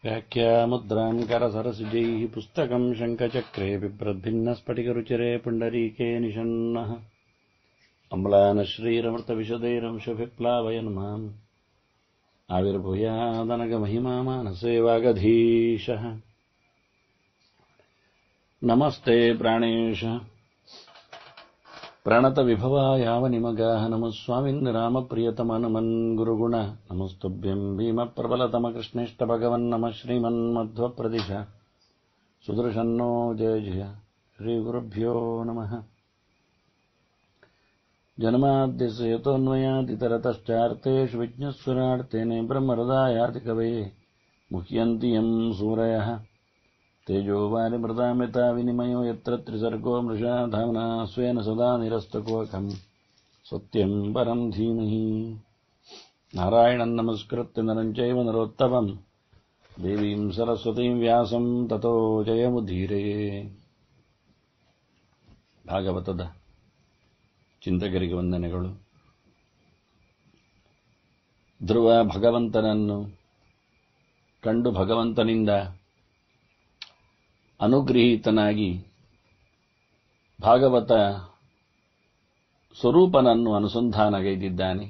व्याख्यामुद्राम् करसरसिजैः पुस्तकम् शङ्खचक्रे बिभ्रद्भिन्नस्फटिकरुचिरे पुण्डरीके निषण्णः अम्लानश्रीरमृतविशदैरंशभिप्लावयन् माम् आविर्भूयादनगमहिमा मानसे वागधीशः नमस्ते प्राणेश प्रणतविभवायावनिमगाः नमः स्वामिन् रामप्रियतमनुमन् गुरुगुण नमस्तुभ्यम् भीमप्रबलतमकृष्णेष्टभगवन् नमः श्रीमन्मध्वप्रदिश सुदर्शन्नो जय जय श्रीगुरुभ्यो नमः जन्माद्यस्य यतोऽन्वयादितरतश्चार्तेषु विज्ञस्वरार्तेने ब्रह्महृदायाति कवये मुह्यन्ति यम् सूरयः तेजो वारिमृतामिता विनिमयो यत्र त्रिसर्गो मृषा धाम्ना स्वेन सदा निरस्तकोकम् सत्यम् परम् धीमहि नारायणम् नमस्कृत्य नरम् चैव नरोत्तमम् देवीम् सरस्वतीम् व्यासम् ततो ಜಯಮುಧೀರೆಯೇ ಭಾಗವತದ ಚಿಂತಕರಿಗೆ ವಂದನೆಗಳು ಧ್ರುವ ಭಗವಂತನನ್ನು ಕಂಡು ಭಗವಂತನಿಂದ ಅನುಗೃಹೀತನಾಗಿ ಭಾಗವತ ಸ್ವರೂಪನನ್ನು ಅನುಸಂಧಾನಗೈದಿದ್ದಾನೆ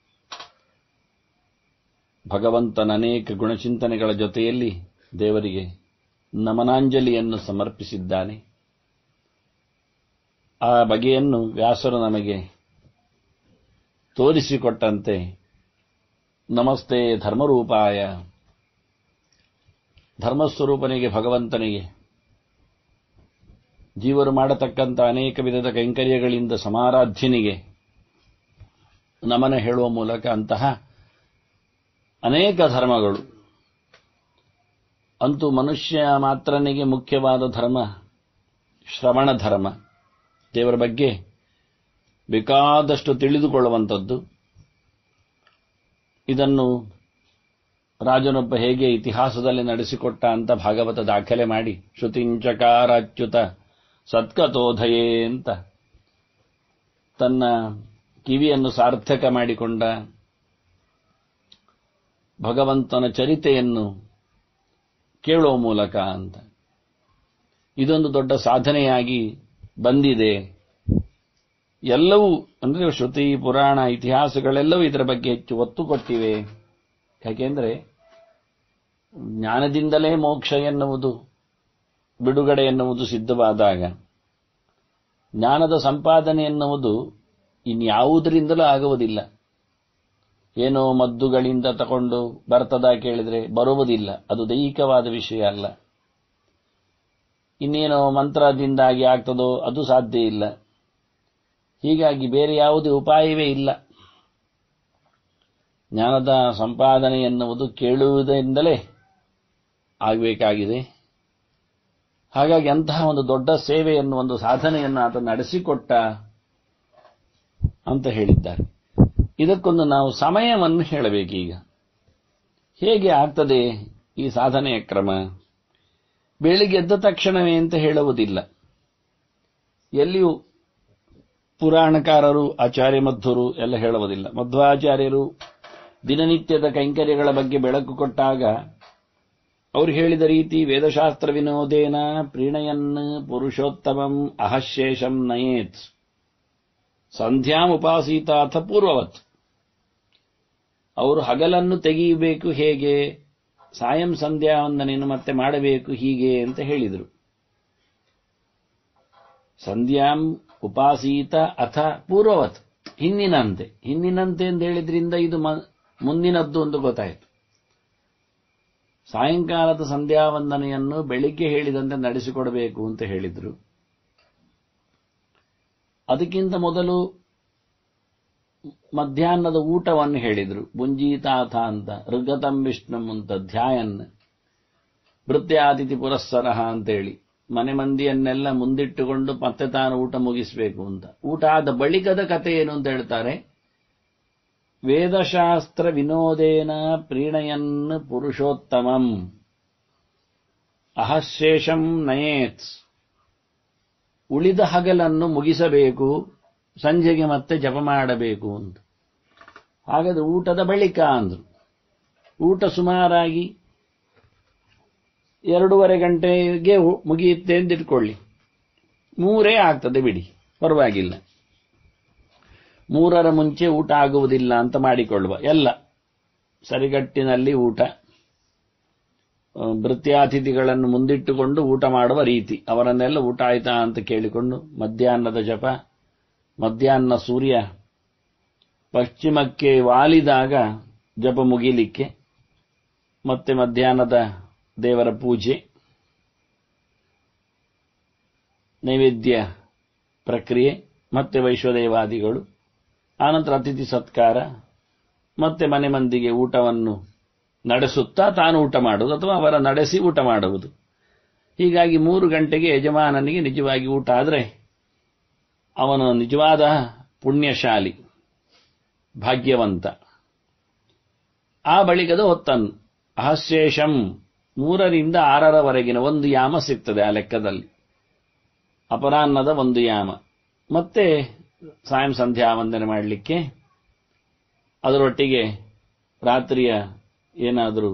ಭಗವಂತನ ಅನೇಕ ಗುಣಚಿಂತನೆಗಳ ಜೊತೆಯಲ್ಲಿ ದೇವರಿಗೆ ನಮನಾಂಜಲಿಯನ್ನು ಸಮರ್ಪಿಸಿದ್ದಾನೆ ಆ ಬಗೆಯನ್ನು ವ್ಯಾಸರು ನಮಗೆ ತೋರಿಸಿಕೊಟ್ಟಂತೆ ನಮಸ್ತೆ ಧರ್ಮರೂಪಾಯ ಧರ್ಮಸ್ವರೂಪನಿಗೆ ಭಗವಂತನಿಗೆ ಜೀವರು ಮಾಡತಕ್ಕಂಥ ಅನೇಕ ವಿಧದ ಕೈಂಕರ್ಯಗಳಿಂದ ಸಮಾರಾಧ್ಯನಿಗೆ ನಮನ ಹೇಳುವ ಮೂಲಕ ಅಂತಹ ಅನೇಕ ಧರ್ಮಗಳು ಅಂತೂ ಮನುಷ್ಯ ಮಾತ್ರನಿಗೆ ಮುಖ್ಯವಾದ ಧರ್ಮ ಶ್ರವಣ ಧರ್ಮ ದೇವರ ಬಗ್ಗೆ ಬೇಕಾದಷ್ಟು ತಿಳಿದುಕೊಳ್ಳುವಂಥದ್ದು ಇದನ್ನು ರಾಜನೊಬ್ಬ ಹೇಗೆ ಇತಿಹಾಸದಲ್ಲಿ ನಡೆಸಿಕೊಟ್ಟ ಅಂತ ಭಾಗವತ ದಾಖಲೆ ಮಾಡಿ ಶ್ರುತಿಂಚಕಾರಾಚ್ಯುತ ಸತ್ಕತೋಧಯೇ ಅಂತ ತನ್ನ ಕಿವಿಯನ್ನು ಸಾರ್ಥಕ ಮಾಡಿಕೊಂಡ ಭಗವಂತನ ಚರಿತೆಯನ್ನು ಕೇಳುವ ಮೂಲಕ ಅಂತ ಇದೊಂದು ದೊಡ್ಡ ಸಾಧನೆಯಾಗಿ ಬಂದಿದೆ ಎಲ್ಲವೂ ಅಂದರೆ ಶ್ರುತಿ ಪುರಾಣ ಇತಿಹಾಸಗಳೆಲ್ಲವೂ ಇದರ ಬಗ್ಗೆ ಹೆಚ್ಚು ಒತ್ತು ಕೊಟ್ಟಿವೆ ಯಾಕೆಂದರೆ ಜ್ಞಾನದಿಂದಲೇ ಮೋಕ್ಷ ಎನ್ನುವುದು ಬಿಡುಗಡೆ ಎನ್ನುವುದು ಸಿದ್ಧವಾದಾಗ ಜ್ಞಾನದ ಸಂಪಾದನೆ ಎನ್ನುವುದು ಇನ್ಯಾವುದರಿಂದಲೂ ಆಗುವುದಿಲ್ಲ ಏನೋ ಮದ್ದುಗಳಿಂದ ತಕೊಂಡು ಬರ್ತದ ಕೇಳಿದರೆ ಬರುವುದಿಲ್ಲ ಅದು ದೈಹಿಕವಾದ ವಿಷಯ ಅಲ್ಲ ಇನ್ನೇನೋ ಮಂತ್ರದಿಂದಾಗಿ ಆಗ್ತದೋ ಅದು ಸಾಧ್ಯ ಇಲ್ಲ ಹೀಗಾಗಿ ಬೇರೆ ಯಾವುದೇ ಉಪಾಯವೇ ಇಲ್ಲ ಜ್ಞಾನದ ಸಂಪಾದನೆ ಎನ್ನುವುದು ಕೇಳುವುದರಿಂದಲೇ ಆಗಬೇಕಾಗಿದೆ ಹಾಗಾಗಿ ಅಂತಹ ಒಂದು ದೊಡ್ಡ ಸೇವೆಯನ್ನು ಒಂದು ಸಾಧನೆಯನ್ನು ಆತ ನಡೆಸಿಕೊಟ್ಟ ಅಂತ ಹೇಳಿದ್ದಾರೆ ಇದಕ್ಕೊಂದು ನಾವು ಸಮಯವನ್ನು ಹೇಳಬೇಕೀಗ ಹೇಗೆ ಆಗ್ತದೆ ಈ ಸಾಧನೆಯ ಕ್ರಮ ಬೆಳಿಗ್ಗೆ ಎದ್ದ ತಕ್ಷಣವೇ ಅಂತ ಹೇಳುವುದಿಲ್ಲ ಎಲ್ಲಿಯೂ ಪುರಾಣಕಾರರು ಆಚಾರ್ಯ ಮಧ್ವರು ಎಲ್ಲ ಹೇಳುವುದಿಲ್ಲ ಮಧ್ವಾಚಾರ್ಯರು ದಿನನಿತ್ಯದ ಕೈಂಕರ್ಯಗಳ ಬಗ್ಗೆ ಬೆಳಕು ಕೊಟ್ಟಾಗ ಅವರು ಹೇಳಿದ ರೀತಿ ವೇದಶಾಸ್ತ್ರ ವಿನೋದೇನ ಪ್ರೀಣಯನ್ ಪುರುಷೋತ್ತಮಂ ಅಹಶೇಷಂ ನಯೇತ್ ಸಂಧ್ಯಾಂ ಉಪಾಸೀತಾಥ ಪೂರ್ವವತ್ ಅವರು ಹಗಲನ್ನು ತೆಗೆಯಬೇಕು ಹೇಗೆ ಸಾಯಂ ಸಂಧ್ಯಾವಂದನೆಯನ್ನು ಮತ್ತೆ ಮಾಡಬೇಕು ಹೀಗೆ ಅಂತ ಹೇಳಿದರು ಸಂಧ್ಯಾಂ ಉಪಾಸೀತ ಅಥ ಪೂರ್ವವತ್ ಹಿಂದಿನಂತೆ ಹಿಂದಿನಂತೆ ಅಂತ ಹೇಳಿದ್ರಿಂದ ಇದು ಮುಂದಿನದ್ದು ಅಂತ ಗೊತ್ತಾಯಿತು ಸಾಯಂಕಾಲದ ಸಂಧ್ಯಾವಂದನೆಯನ್ನು ಬೆಳಿಗ್ಗೆ ಹೇಳಿದಂತೆ ನಡೆಸಿಕೊಡಬೇಕು ಅಂತ ಹೇಳಿದರು ಅದಕ್ಕಿಂತ ಮೊದಲು ಮಧ್ಯಾಹ್ನದ ಊಟವನ್ನು ಹೇಳಿದರು ಬುಂಜೀತಾಥ ಅಂತ ಋಗತಂ ವಿಷ್ಣುಂ ಅಂತ ಧ್ಯಾಯನ್ ಭೃತ್ಯಾತಿಥಿ ಪುರಸ್ಸರಹ ಅಂತೇಳಿ ಮನೆ ಮಂದಿಯನ್ನೆಲ್ಲ ಮುಂದಿಟ್ಟುಕೊಂಡು ಮತ್ತೆ ತಾನು ಊಟ ಮುಗಿಸಬೇಕು ಅಂತ ಊಟ ಆದ ಬಳಿಕದ ಕಥೆ ಏನು ಅಂತ ಹೇಳ್ತಾರೆ ವೇದಶಾಸ್ತ್ರ ವಿನೋದೇನ ಪ್ರೀಣಯನ್ ಪುರುಷೋತ್ತಮಂ ಅಹಶೇಷಂ ನಯೇತ್ ಉಳಿದ ಹಗಲನ್ನು ಮುಗಿಸಬೇಕು ಸಂಜೆಗೆ ಮತ್ತೆ ಜಪ ಮಾಡಬೇಕು ಅಂತ ಹಾಗಾದ್ರೆ ಊಟದ ಬಳಿಕ ಅಂದ್ರು ಊಟ ಸುಮಾರಾಗಿ ಎರಡೂವರೆ ಗಂಟೆಗೆ ಮುಗಿಯುತ್ತೆ ಅಂತ ಇಟ್ಕೊಳ್ಳಿ ಮೂರೇ ಆಗ್ತದೆ ಬಿಡಿ ಪರವಾಗಿಲ್ಲ ಮೂರರ ಮುಂಚೆ ಊಟ ಆಗುವುದಿಲ್ಲ ಅಂತ ಮಾಡಿಕೊಳ್ಳುವ ಎಲ್ಲ ಸರಿಗಟ್ಟಿನಲ್ಲಿ ಊಟ ಭೃತ್ಯಾತಿಥಿಗಳನ್ನು ಮುಂದಿಟ್ಟುಕೊಂಡು ಊಟ ಮಾಡುವ ರೀತಿ ಅವರನ್ನೆಲ್ಲ ಊಟ ಆಯ್ತಾ ಅಂತ ಕೇಳಿಕೊಂಡು ಮಧ್ಯಾಹ್ನದ ಜಪ ಮಧ್ಯಾಹ್ನ ಸೂರ್ಯ ಪಶ್ಚಿಮಕ್ಕೆ ವಾಲಿದಾಗ ಜಪ ಮುಗಿಲಿಕ್ಕೆ ಮತ್ತೆ ಮಧ್ಯಾಹ್ನದ ದೇವರ ಪೂಜೆ ನೈವೇದ್ಯ ಪ್ರಕ್ರಿಯೆ ಮತ್ತೆ ವೈಶ್ವದೇವಾದಿಗಳು ಆನಂತರ ಅತಿಥಿ ಸತ್ಕಾರ ಮತ್ತೆ ಮನೆ ಮಂದಿಗೆ ಊಟವನ್ನು ನಡೆಸುತ್ತಾ ತಾನು ಊಟ ಮಾಡುವುದು ಅಥವಾ ಅವರ ನಡೆಸಿ ಊಟ ಮಾಡುವುದು ಹೀಗಾಗಿ ಮೂರು ಗಂಟೆಗೆ ಯಜಮಾನನಿಗೆ ನಿಜವಾಗಿ ಊಟ ಆದರೆ ಅವನು ನಿಜವಾದ ಪುಣ್ಯಶಾಲಿ ಭಾಗ್ಯವಂತ ಆ ಬಳಿಕದ ಹೊತ್ತನ್ನು ಅಹಶೇಷಂ ಮೂರರಿಂದ ಆರರವರೆಗಿನ ಒಂದು ಯಾಮ ಸಿಗ್ತದೆ ಆ ಲೆಕ್ಕದಲ್ಲಿ ಅಪರಾಹ್ನದ ಒಂದು ಯಾಮ ಮತ್ತೆ ಸಾಯಂ ಸಂಧ್ಯಾ ವಂದನೆ ಮಾಡಲಿಕ್ಕೆ ಅದರೊಟ್ಟಿಗೆ ರಾತ್ರಿಯ ಏನಾದರೂ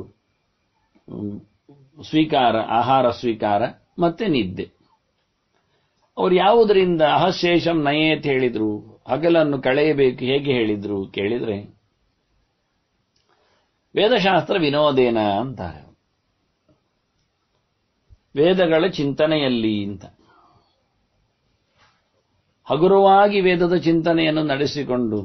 ಸ್ವೀಕಾರ ಆಹಾರ ಸ್ವೀಕಾರ ಮತ್ತೆ ನಿದ್ದೆ ಅವರು ಯಾವುದರಿಂದ ಅಹಶೇಷಂ ನಯೇತ್ ಹೇಳಿದ್ರು ಹಗಲನ್ನು ಕಳೆಯಬೇಕು ಹೇಗೆ ಹೇಳಿದ್ರು ಕೇಳಿದ್ರೆ ವೇದಶಾಸ್ತ್ರ ವಿನೋದೇನ ಅಂತಾರೆ ವೇದಗಳ ಚಿಂತನೆಯಲ್ಲಿ ಅಂತ ಹಗುರವಾಗಿ ವೇದದ ಚಿಂತನೆಯನ್ನು ನಡೆಸಿಕೊಂಡು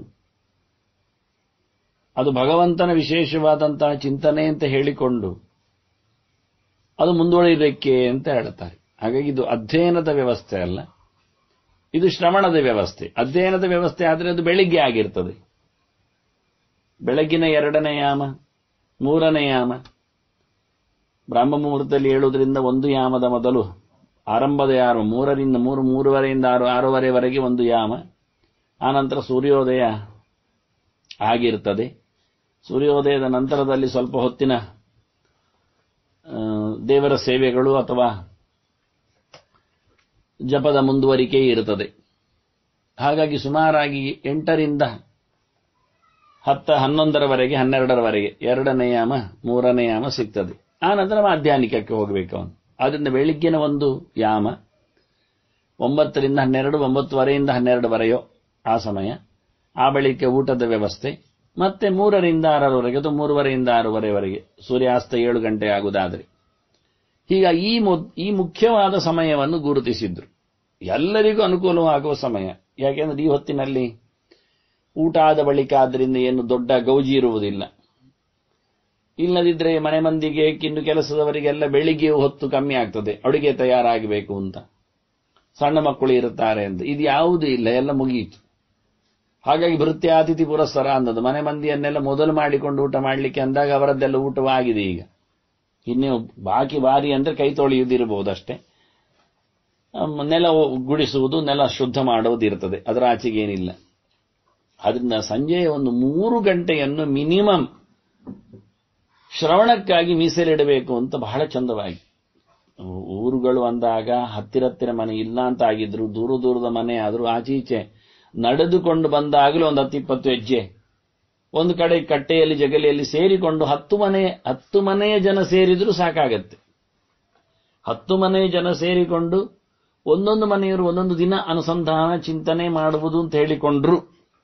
ಅದು ಭಗವಂತನ ವಿಶೇಷವಾದಂತಹ ಚಿಂತನೆ ಅಂತ ಹೇಳಿಕೊಂಡು ಅದು ಮುಂದುವರಿಯಲಿಕ್ಕೆ ಅಂತ ಹೇಳ್ತಾರೆ ಹಾಗಾಗಿ ಇದು ಅಧ್ಯಯನದ ವ್ಯವಸ್ಥೆ ಅಲ್ಲ ಇದು ಶ್ರವಣದ ವ್ಯವಸ್ಥೆ ಅಧ್ಯಯನದ ವ್ಯವಸ್ಥೆ ಆದರೆ ಅದು ಬೆಳಿಗ್ಗೆ ಆಗಿರ್ತದೆ ಬೆಳಗಿನ ಎರಡನೇ ಯಾಮ ಮೂರನೇ ಯಾಮ ಬ್ರಹ್ಮ ಮುಹೂರ್ತದಲ್ಲಿ ಹೇಳುವುದರಿಂದ ಒಂದು ಯಾಮದ ಮೊದಲು ಆರಂಭದ ಯಾರು ಮೂರರಿಂದ ಮೂರು ಮೂರುವರೆಯಿಂದ ಆರು ಆರೂವರೆವರೆಗೆ ಒಂದು ಯಾಮ ಆನಂತರ ಸೂರ್ಯೋದಯ ಆಗಿರ್ತದೆ ಸೂರ್ಯೋದಯದ ನಂತರದಲ್ಲಿ ಸ್ವಲ್ಪ ಹೊತ್ತಿನ ದೇವರ ಸೇವೆಗಳು ಅಥವಾ ಜಪದ ಮುಂದುವರಿಕೆ ಇರುತ್ತದೆ ಹಾಗಾಗಿ ಸುಮಾರಾಗಿ ಎಂಟರಿಂದ ಹತ್ತ ಹನ್ನೊಂದರವರೆಗೆ ಹನ್ನೆರಡರವರೆಗೆ ಎರಡನೇ ಯಾಮ ಮೂರನೇ ಯಾಮ ಸಿಗ್ತದೆ ಆ ನಂತರ ಮಾಧ್ಯಾಹ್ನಿಕಕ್ಕೆ ಹೋಗಬೇಕು ಅವನು ಆದ್ದರಿಂದ ಬೆಳಿಗ್ಗಿನ ಒಂದು ಯಾಮ ಒಂಬತ್ತರಿಂದ ಹನ್ನೆರಡು ಒಂಬತ್ತುವರೆಯಿಂದ ಹನ್ನೆರಡುವರೆಯೋ ಆ ಸಮಯ ಆ ಬಳಿಕ ಊಟದ ವ್ಯವಸ್ಥೆ ಮತ್ತೆ ಮೂರರಿಂದ ಆರರವರೆಗೆ ಅಥವಾ ಮೂರುವರೆಯಿಂದ ಆರೂವರೆವರೆಗೆ ಸೂರ್ಯಾಸ್ತ ಏಳು ಗಂಟೆ ಆಗುವುದಾದರೆ ಈಗ ಈ ಈ ಮುಖ್ಯವಾದ ಸಮಯವನ್ನು ಗುರುತಿಸಿದ್ರು ಎಲ್ಲರಿಗೂ ಅನುಕೂಲವಾಗುವ ಸಮಯ ಯಾಕೆಂದ್ರೆ ಈ ಹೊತ್ತಿನಲ್ಲಿ ಊಟ ಆದ ಬಳಿಕ ಆದ್ದರಿಂದ ಏನು ದೊಡ್ಡ ಗೌಜಿ ಇರುವುದಿಲ್ಲ ಇಲ್ಲದಿದ್ರೆ ಮನೆ ಮಂದಿಗೆ ಕಿನ್ನು ಕೆಲಸದವರಿಗೆಲ್ಲ ಬೆಳಿಗ್ಗೆ ಹೊತ್ತು ಕಮ್ಮಿ ಆಗ್ತದೆ ಅಡುಗೆ ತಯಾರಾಗಬೇಕು ಅಂತ ಸಣ್ಣ ಮಕ್ಕಳು ಇರುತ್ತಾರೆ ಅಂತ ಇದು ಯಾವುದೂ ಇಲ್ಲ ಎಲ್ಲ ಮುಗಿಯಿತು ಹಾಗಾಗಿ ಭೃತ್ಯಾತಿಥಿ ಪುರಸ್ಸರ ಅಂದದ್ದು ಮನೆ ಮಂದಿಯನ್ನೆಲ್ಲ ಮೊದಲು ಮಾಡಿಕೊಂಡು ಊಟ ಮಾಡಲಿಕ್ಕೆ ಅಂದಾಗ ಅವರದ್ದೆಲ್ಲ ಊಟವಾಗಿದೆ ಈಗ ಇನ್ನು ಬಾಕಿ ಬಾರಿ ಅಂದ್ರೆ ಕೈ ತೊಳೆಯುವುದಿರಬಹುದಷ್ಟೇ ನೆಲ ಗುಡಿಸುವುದು ನೆಲ ಶುದ್ಧ ಮಾಡುವುದು ಇರ್ತದೆ ಅದರ ಆಚೆಗೆ ಏನಿಲ್ಲ ಅದರಿಂದ ಸಂಜೆಯ ಒಂದು ಮೂರು ಗಂಟೆಯನ್ನು ಮಿನಿಮಮ್ ಶ್ರವಣಕ್ಕಾಗಿ ಮೀಸಲಿಡಬೇಕು ಅಂತ ಬಹಳ ಚಂದವಾಗಿ ಊರುಗಳು ಅಂದಾಗ ಹತ್ತಿರ ಹತ್ತಿರ ಮನೆ ಇಲ್ಲ ಅಂತ ಆಗಿದ್ರು ದೂರ ದೂರದ ಮನೆ ಆದರೂ ಆಚೀಚೆ ನಡೆದುಕೊಂಡು ಬಂದಾಗಲೂ ಒಂದು ಹತ್ತಿಪ್ಪತ್ತು ಹೆಜ್ಜೆ ಒಂದು ಕಡೆ ಕಟ್ಟೆಯಲ್ಲಿ ಜಗಲಿಯಲ್ಲಿ ಸೇರಿಕೊಂಡು ಹತ್ತು ಮನೆ ಹತ್ತು ಮನೆಯ ಜನ ಸೇರಿದ್ರೂ ಸಾಕಾಗತ್ತೆ ಹತ್ತು ಮನೆಯ ಜನ ಸೇರಿಕೊಂಡು ಒಂದೊಂದು ಮನೆಯವರು ಒಂದೊಂದು ದಿನ ಅನುಸಂಧಾನ ಚಿಂತನೆ ಮಾಡುವುದು ಅಂತ ಹೇಳಿಕೊಂಡ್ರು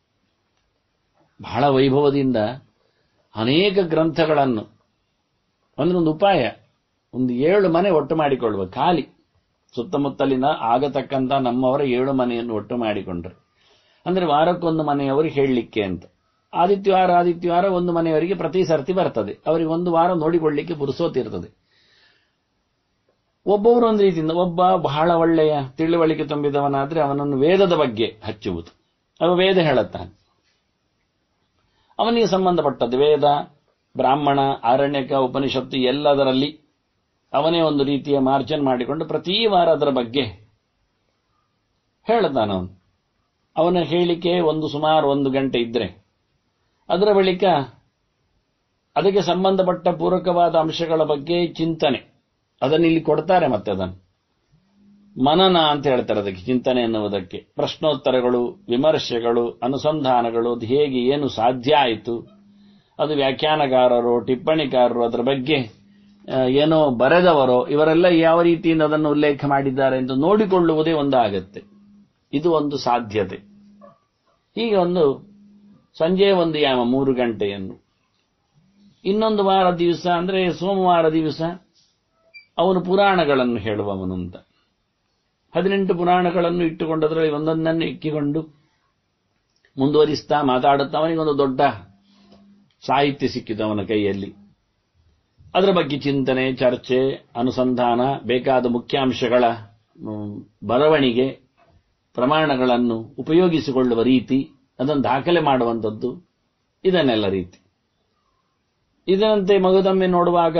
ಬಹಳ ವೈಭವದಿಂದ ಅನೇಕ ಗ್ರಂಥಗಳನ್ನು ಅಂದ್ರೆ ಒಂದು ಉಪಾಯ ಒಂದು ಏಳು ಮನೆ ಒಟ್ಟು ಮಾಡಿಕೊಳ್ಳುವ ಖಾಲಿ ಸುತ್ತಮುತ್ತಲಿನ ಆಗತಕ್ಕಂಥ ನಮ್ಮವರ ಏಳು ಮನೆಯನ್ನು ಒಟ್ಟು ಮಾಡಿಕೊಂಡ್ರು ಅಂದ್ರೆ ವಾರಕ್ಕೊಂದು ಮನೆಯವರು ಹೇಳಲಿಕ್ಕೆ ಅಂತ ಆದಿತ್ಯವಾರ ಆದಿತ್ಯವಾರ ಒಂದು ಮನೆಯವರಿಗೆ ಪ್ರತಿ ಸರ್ತಿ ಬರ್ತದೆ ಅವರಿಗೆ ಒಂದು ವಾರ ನೋಡಿಕೊಳ್ಳಿಕ್ಕೆ ಪುರುಸೋತಿರ್ತದೆ ಒಬ್ಬೊಬ್ಬರು ಒಂದು ರೀತಿಯಿಂದ ಒಬ್ಬ ಬಹಳ ಒಳ್ಳೆಯ ತಿಳುವಳಿಕೆ ತುಂಬಿದವನಾದ್ರೆ ಅವನನ್ನು ವೇದದ ಬಗ್ಗೆ ಹಚ್ಚುವುದು ಅವ ವೇದ ಹೇಳುತ್ತಾನೆ ಅವನಿಗೆ ಸಂಬಂಧಪಟ್ಟದ್ದು ವೇದ ಬ್ರಾಹ್ಮಣ ಆರಣ್ಯಕ ಉಪನಿಷತ್ತು ಎಲ್ಲದರಲ್ಲಿ ಅವನೇ ಒಂದು ರೀತಿಯ ಮಾರ್ಜನ್ ಮಾಡಿಕೊಂಡು ಪ್ರತಿ ವಾರ ಅದರ ಬಗ್ಗೆ ಹೇಳುತ್ತಾನವನು ಅವನ ಹೇಳಿಕೆ ಒಂದು ಸುಮಾರು ಒಂದು ಗಂಟೆ ಇದ್ರೆ ಅದರ ಬಳಿಕ ಅದಕ್ಕೆ ಸಂಬಂಧಪಟ್ಟ ಪೂರಕವಾದ ಅಂಶಗಳ ಬಗ್ಗೆ ಚಿಂತನೆ ಅದನ್ನು ಇಲ್ಲಿ ಕೊಡ್ತಾರೆ ಮತ್ತೆ ಅದನ್ನು ಮನನ ಅಂತ ಹೇಳ್ತಾರೆ ಅದಕ್ಕೆ ಚಿಂತನೆ ಎನ್ನುವುದಕ್ಕೆ ಪ್ರಶ್ನೋತ್ತರಗಳು ವಿಮರ್ಶೆಗಳು ಅನುಸಂಧಾನಗಳು ಅದು ಹೇಗೆ ಏನು ಸಾಧ್ಯ ಆಯಿತು ಅದು ವ್ಯಾಖ್ಯಾನಕಾರರು ಟಿಪ್ಪಣಿಕಾರರು ಅದರ ಬಗ್ಗೆ ಆ, ಏನೋ ಬರೆದವರೋ ಇವರೆಲ್ಲ ಯಾವ ರೀತಿಯಿಂದ ಅದನ್ನು ಉಲ್ಲೇಖ ಮಾಡಿದ್ದಾರೆ ಎಂದು ನೋಡಿಕೊಳ್ಳುವುದೇ ಒಂದು ಆಗತ್ತೆ ಇದು ಒಂದು ಸಾಧ್ಯತೆ ಹೀಗೆ ಒಂದು ಸಂಜೆ ಒಂದು ಯಾಮ ಮೂರು ಗಂಟೆಯನ್ನು ಇನ್ನೊಂದು ವಾರ ದಿವಸ ಅಂದ್ರೆ ಸೋಮವಾರ ದಿವಸ ಅವನು ಪುರಾಣಗಳನ್ನು ಹೇಳುವವನು ಅಂತ ಹದಿನೆಂಟು ಪುರಾಣಗಳನ್ನು ಇಟ್ಟುಕೊಂಡು ಅದರಲ್ಲಿ ಒಂದೊಂದನ್ನು ಇಕ್ಕಿಕೊಂಡು ಮುಂದುವರಿಸ್ತಾ ಮಾತಾಡುತ್ತಾ ಅವನಿಗೊಂದು ದೊಡ್ಡ ಸಾಹಿತ್ಯ ಸಿಕ್ಕಿತು ಅವನ ಕೈಯಲ್ಲಿ ಅದರ ಬಗ್ಗೆ ಚಿಂತನೆ ಚರ್ಚೆ ಅನುಸಂಧಾನ ಬೇಕಾದ ಮುಖ್ಯಾಂಶಗಳ ಮ್, ಬರವಣಿಗೆ ಪ್ರಮಾಣಗಳನ್ನು ಉಪಯೋಗಿಸಿಕೊಳ್ಳುವ ರೀತಿ ಅದನ್ನು ದಾಖಲೆ ಮಾಡುವಂಥದ್ದು ಇದನ್ನೆಲ್ಲ ರೀತಿ ಇದರಂತೆ ಮಗದೊಮ್ಮೆ ನೋಡುವಾಗ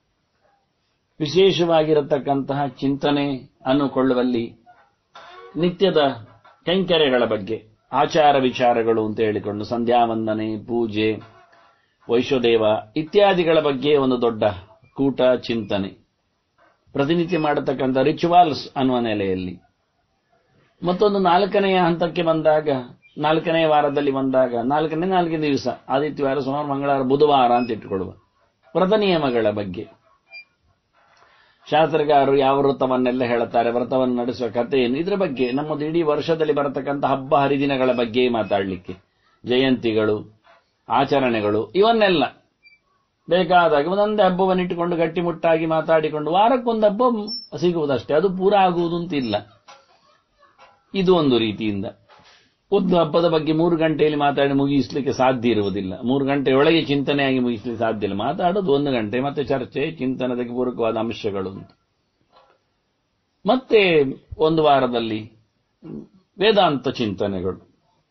ವಿಶೇಷವಾಗಿರತಕ್ಕಂತಹ ಚಿಂತನೆ ಅನ್ನುಕೊಳ್ಳುವಲ್ಲಿ ನಿತ್ಯದ ಕೈಂಕರ್ಯಗಳ ಬಗ್ಗೆ ಆಚಾರ ವಿಚಾರಗಳು ಅಂತ ಹೇಳಿಕೊಂಡು ಸಂಧ್ಯಾವಂದನೆ ಪೂಜೆ ವೈಶ್ವದೇವ ಇತ್ಯಾದಿಗಳ ಬಗ್ಗೆ ಒಂದು ದೊಡ್ಡ ಕೂಟ ಚಿಂತನೆ ಪ್ರತಿನಿತ್ಯ ಮಾಡತಕ್ಕಂಥ ರಿಚುವಲ್ಸ್ ಅನ್ನುವ ನೆಲೆಯಲ್ಲಿ ಮತ್ತೊಂದು ನಾಲ್ಕನೆಯ ಹಂತಕ್ಕೆ ಬಂದಾಗ ನಾಲ್ಕನೇ ವಾರದಲ್ಲಿ ಬಂದಾಗ ನಾಲ್ಕನೇ ನಾಲ್ಕನೇ ದಿವಸ ಆದಿತ್ಯವಾರ ಸೋಮವಾರ ಮಂಗಳವಾರ ಬುಧವಾರ ಅಂತ ಇಟ್ಟುಕೊಳ್ಳುವ ವ್ರತ ನಿಯಮಗಳ ಬಗ್ಗೆ ಶಾಸ್ತ್ರಗಾರರು ಯಾವ ವ್ರತವನ್ನೆಲ್ಲ ಹೇಳುತ್ತಾರೆ ವ್ರತವನ್ನು ನಡೆಸುವ ಕಥೆ ಏನು ಇದರ ಬಗ್ಗೆ ನಮ್ಮದು ಇಡೀ ವರ್ಷದಲ್ಲಿ ಬರತಕ್ಕಂಥ ಹಬ್ಬ ಹರಿದಿನಗಳ ಬಗ್ಗೆ ಮಾತಾಡಲಿಕ್ಕೆ ಜಯಂತಿಗಳು ಆಚರಣೆಗಳು ಇವನ್ನೆಲ್ಲ ಬೇಕಾದಾಗ ಒಂದೊಂದೇ ಹಬ್ಬವನ್ನು ಇಟ್ಟುಕೊಂಡು ಗಟ್ಟಿಮುಟ್ಟಾಗಿ ಮಾತಾಡಿಕೊಂಡು ವಾರಕ್ಕೊಂದು ಹಬ್ಬ ಸಿಗುವುದಷ್ಟೇ ಅದು ಪೂರ ಆಗುವುದು ಅಂತ ಇಲ್ಲ ಇದು ಒಂದು ರೀತಿಯಿಂದ ಒಂದು ಹಬ್ಬದ ಬಗ್ಗೆ ಮೂರು ಗಂಟೆಯಲ್ಲಿ ಮಾತಾಡಿ ಮುಗಿಸಲಿಕ್ಕೆ ಸಾಧ್ಯ ಇರುವುದಿಲ್ಲ ಮೂರು ಗಂಟೆಯೊಳಗೆ ಚಿಂತನೆಯಾಗಿ ಮುಗಿಸಲಿಕ್ಕೆ ಸಾಧ್ಯ ಇಲ್ಲ ಮಾತಾಡೋದು ಒಂದು ಗಂಟೆ ಮತ್ತೆ ಚರ್ಚೆ ಚಿಂತನದಕ್ಕೆ ಪೂರಕವಾದ ಅಂಶಗಳು ಅಂತ ಮತ್ತೆ ಒಂದು ವಾರದಲ್ಲಿ ವೇದಾಂತ ಚಿಂತನೆಗಳು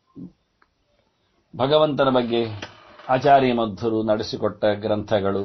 ಭಗವಂತನ ಬಗ್ಗೆ ಆಚಾರ್ಯ ಮಧ್ವರು ನಡೆಸಿಕೊಟ್ಟ ಗ್ರಂಥಗಳು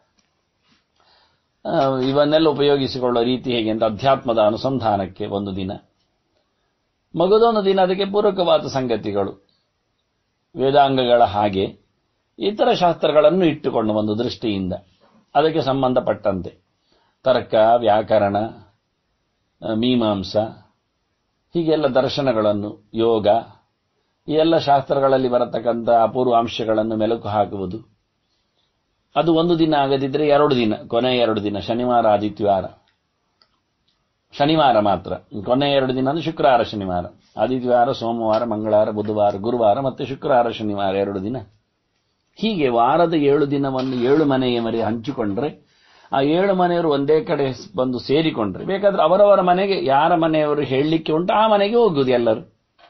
ಆ, ಇವನ್ನೆಲ್ಲ ಉಪಯೋಗಿಸಿಕೊಳ್ಳುವ ರೀತಿ ಹೇಗೆ ಅಂತ ಅಧ್ಯಾತ್ಮದ ಅನುಸಂಧಾನಕ್ಕೆ ಒಂದು ದಿನ ಮಗದೊಂದು ದಿನ ಅದಕ್ಕೆ ಪೂರಕವಾದ ಸಂಗತಿಗಳು ವೇದಾಂಗಗಳ ಹಾಗೆ ಇತರ ಶಾಸ್ತ್ರಗಳನ್ನು ಇಟ್ಟುಕೊಂಡು ಒಂದು ದೃಷ್ಟಿಯಿಂದ ಅದಕ್ಕೆ ಸಂಬಂಧಪಟ್ಟಂತೆ ತರ್ಕ ವ್ಯಾಕರಣ ಆ, ಮೀಮಾಂಸ ಹೀಗೆಲ್ಲ ದರ್ಶನಗಳನ್ನು ಯೋಗ ಈ ಎಲ್ಲ ಶಾಸ್ತ್ರಗಳಲ್ಲಿ ಬರತಕ್ಕಂಥ ಅಪೂರ್ವ ಅಂಶಗಳನ್ನು ಮೆಲುಕು ಹಾಕುವುದು ಅದು ಒಂದು ದಿನ ಆಗದಿದ್ರೆ ಎರಡು ದಿನ ಕೊನೆ ಎರಡು ದಿನ ಶನಿವಾರ ಆದಿತ್ಯವಾರ ಶನಿವಾರ ಮಾತ್ರ ಕೊನೆ ಎರಡು ದಿನ ಅಂದ್ರೆ ಶುಕ್ರವಾರ ಶನಿವಾರ ಆದಿತ್ಯವಾರ ಸೋಮವಾರ ಮಂಗಳವಾರ ಬುಧವಾರ ಗುರುವಾರ ಮತ್ತೆ ಶುಕ್ರವಾರ ಶನಿವಾರ ಎರಡು ದಿನ ಹೀಗೆ ವಾರದ ಏಳು ದಿನವನ್ನು ಏಳು ಮನೆಯ ಮರೆ ಹಂಚಿಕೊಂಡ್ರೆ ಆ ಏಳು ಮನೆಯವರು ಒಂದೇ ಕಡೆ ಬಂದು ಸೇರಿಕೊಂಡ್ರೆ ಬೇಕಾದ್ರೆ ಅವರವರ ಮನೆಗೆ ಯಾರ ಮನೆಯವರು ಹೇಳಲಿಕ್ಕೆ ಉಂಟು ಆ ಮನೆಗೆ ಹೋಗುದು ಎಲ್ಲರೂ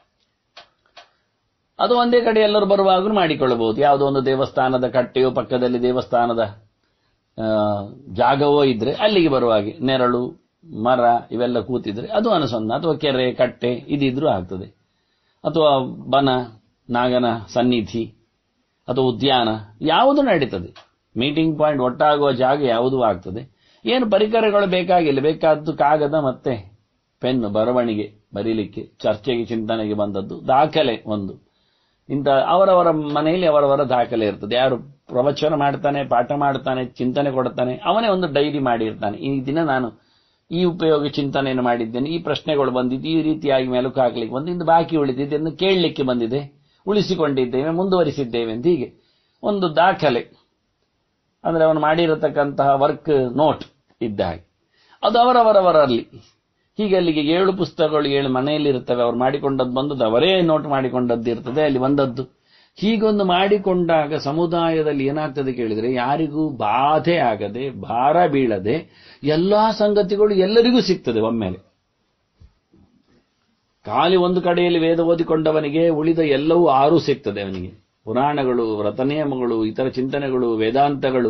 ಅದು ಒಂದೇ ಕಡೆ ಎಲ್ಲರೂ ಬರುವಾಗಲೂ ಮಾಡಿಕೊಳ್ಳಬಹುದು ಯಾವುದೋ ಒಂದು ದೇವಸ್ಥಾನದ ಕಟ್ಟೆಯೋ ಪಕ್ಕದಲ್ಲಿ ದೇವಸ್ಥಾನದ ಆ, ಜಾಗವೋ ಇದ್ರೆ ಅಲ್ಲಿಗೆ ಬರುವಾಗೆ ನೆರಳು ಮರ ಇವೆಲ್ಲ ಕೂತಿದ್ರೆ ಅದು ಅನುಸಂಧಾನ ಅಥವಾ ಕೆರೆ ಕಟ್ಟೆ ಇದಿದ್ರೂ ಆಗ್ತದೆ ಅಥವಾ ಬನ ನಾಗನ ಸನ್ನಿಧಿ ಅಥವಾ ಉದ್ಯಾನ ಯಾವುದು ನಡೀತದೆ ಮೀಟಿಂಗ್ ಪಾಯಿಂಟ್ ಒಟ್ಟಾಗುವ ಜಾಗ ಯಾವುದೂ ಆಗ್ತದೆ ಏನು ಪರಿಕರಗಳು ಬೇಕಾಗಿಲ್ಲ ಬೇಕಾದ್ದು ಕಾಗದ ಮತ್ತೆ ಪೆನ್ ಬರವಣಿಗೆ ಬರೀಲಿಕ್ಕೆ ಚರ್ಚೆಗೆ ಚಿಂತನೆಗೆ ಬಂದದ್ದು ದಾಖಲೆ ಒಂದು ಇಂಥ ಅವರವರ ಮನೆಯಲ್ಲಿ ಅವರವರ ದಾಖಲೆ ಇರ್ತದೆ ಯಾರು ಪ್ರವಚನ ಮಾಡ್ತಾನೆ ಪಾಠ ಮಾಡ್ತಾನೆ ಚಿಂತನೆ ಕೊಡ್ತಾನೆ ಅವನೇ ಒಂದು ಡೈರಿ ಮಾಡಿರ್ತಾನೆ ಈ ದಿನ ನಾನು ಈ ಉಪಯೋಗ ಚಿಂತನೆಯನ್ನು ಮಾಡಿದ್ದೇನೆ ಈ ಪ್ರಶ್ನೆಗಳು ಬಂದಿದ್ದು ಈ ರೀತಿಯಾಗಿ ಮೆಲುಕು ಹಾಕಲಿಕ್ಕೆ ಬಂದು ಇಂದು ಬಾಕಿ ಉಳಿದಿದೆ ಇದನ್ನು ಕೇಳಲಿಕ್ಕೆ ಬಂದಿದೆ ಉಳಿಸಿಕೊಂಡಿದ್ದೇವೆ ಮುಂದುವರಿಸಿದ್ದೇವೆ ಅಂತ ಹೀಗೆ ಒಂದು ದಾಖಲೆ ಅಂದ್ರೆ ಅವನು ಮಾಡಿರತಕ್ಕಂತಹ ವರ್ಕ್ ನೋಟ್ ಇದ್ದ ಹಾಗೆ ಅದು ಅವರವರವರಲ್ಲಿ ಹೀಗೆ ಅಲ್ಲಿಗೆ ಏಳು ಪುಸ್ತಕಗಳು ಏಳು ಮನೆಯಲ್ಲಿ ಇರ್ತವೆ ಅವ್ರು ಮಾಡಿಕೊಂಡದ್ದು ಬಂದದ್ದು ಅವರೇ ನೋಟ್ ಮಾಡಿಕೊಂಡದ್ದು ಇರ್ತದೆ ಅಲ್ಲಿ ಬಂದದ್ದು ಹೀಗೊಂದು ಮಾಡಿಕೊಂಡಾಗ ಸಮುದಾಯದಲ್ಲಿ ಏನಾಗ್ತದೆ ಕೇಳಿದ್ರೆ ಯಾರಿಗೂ ಬಾಧೆ ಆಗದೆ ಭಾರ ಬೀಳದೆ ಎಲ್ಲಾ ಸಂಗತಿಗಳು ಎಲ್ಲರಿಗೂ ಸಿಗ್ತದೆ ಒಮ್ಮೆಲೆ ಖಾಲಿ ಒಂದು ಕಡೆಯಲ್ಲಿ ವೇದ ಓದಿಕೊಂಡವನಿಗೆ ಉಳಿದ ಎಲ್ಲವೂ ಆರೂ ಸಿಗ್ತದೆ ಅವನಿಗೆ ಪುರಾಣಗಳು ವ್ರತನಿಯಮಗಳು ಇತರ ಚಿಂತನೆಗಳು ವೇದಾಂತಗಳು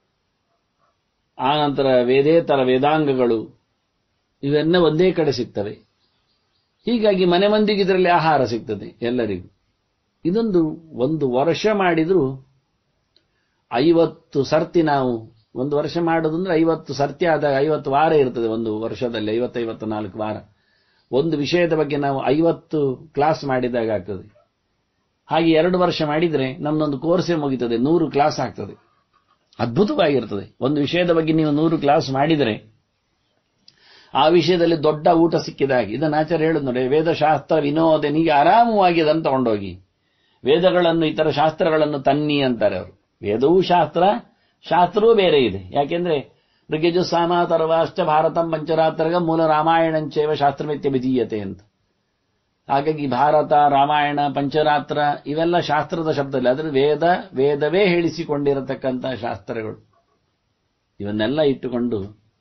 ಆನಂತರ ವೇದೇತರ ವೇದಾಂಗಗಳು ಇವೆಲ್ಲ ಒಂದೇ ಕಡೆ ಸಿಗ್ತವೆ ಹೀಗಾಗಿ ಮನೆ ಮಂದಿಗೆ ಇದರಲ್ಲಿ ಆಹಾರ ಸಿಗ್ತದೆ ಎಲ್ಲರಿಗೂ ಇದೊಂದು ಒಂದು ವರ್ಷ ಮಾಡಿದ್ರು ಐವತ್ತು ಸರ್ತಿ ನಾವು ಒಂದು ವರ್ಷ ಮಾಡೋದಂದ್ರೆ ಐವತ್ತು ಸರ್ತಿ ಆದಾಗ ಐವತ್ತು ವಾರ ಇರ್ತದೆ ಒಂದು ವರ್ಷದಲ್ಲಿ ಐವತ್ತೈವತ್ತು ನಾಲ್ಕು ವಾರ ಒಂದು ವಿಷಯದ ಬಗ್ಗೆ ನಾವು ಐವತ್ತು ಕ್ಲಾಸ್ ಮಾಡಿದಾಗ ಆಗ್ತದೆ ಹಾಗೆ ಎರಡು ವರ್ಷ ಮಾಡಿದ್ರೆ ನಮ್ದೊಂದು ಕೋರ್ಸೇ ಮುಗಿತದೆ ನೂರು ಕ್ಲಾಸ್ ಆಗ್ತದೆ ಅದ್ಭುತವಾಗಿರ್ತದೆ ಒಂದು ವಿಷಯದ ಬಗ್ಗೆ ನೀವು ನೂರು ಕ್ಲಾಸ್ ಮಾಡಿದರೆ ಆ ವಿಷಯದಲ್ಲಿ ದೊಡ್ಡ ಊಟ ಸಿಕ್ಕಿದಾಗಿ ಇದನ್ನು ಆಚಾರ್ಯ ಹೇಳುದು ನೋಡಿ ವೇದಶಾಸ್ತ್ರ ವಿನೋದ ನೀಗೆ ಆರಾಮವಾಗಿ ಅದನ್ನು ತಗೊಂಡೋಗಿ ವೇದಗಳನ್ನು ಇತರ ಶಾಸ್ತ್ರಗಳನ್ನು ತನ್ನಿ ಅಂತಾರೆ ಅವರು ವೇದವೂ ಶಾಸ್ತ್ರ ಶಾಸ್ತ್ರವೂ ಬೇರೆ ಇದೆ ಯಾಕೆಂದ್ರೆ ಋಗ್ಯಜು ಸಾಮಾತರವಾಶ್ಚ ಭಾರತಂ ಪಂಚರಾತ್ರಗ ಮೂಲ ರಾಮಾಯಣಂಚೇವ ಶಾಸ್ತ್ರಮಿತ್ಯ ವಿಧೀಯತೆ ಅಂತ ಹಾಗಾಗಿ ಭಾರತ ರಾಮಾಯಣ ಪಂಚರಾತ್ರ ಇವೆಲ್ಲ ಶಾಸ್ತ್ರದ ಶಬ್ದದಲ್ಲಿ ಆದರೆ ವೇದ ವೇದವೇ ಹೇಳಿಸಿಕೊಂಡಿರತಕ್ಕಂಥ ಶಾಸ್ತ್ರಗಳು ಇವನ್ನೆಲ್ಲ ಇಟ್ಟುಕೊಂಡು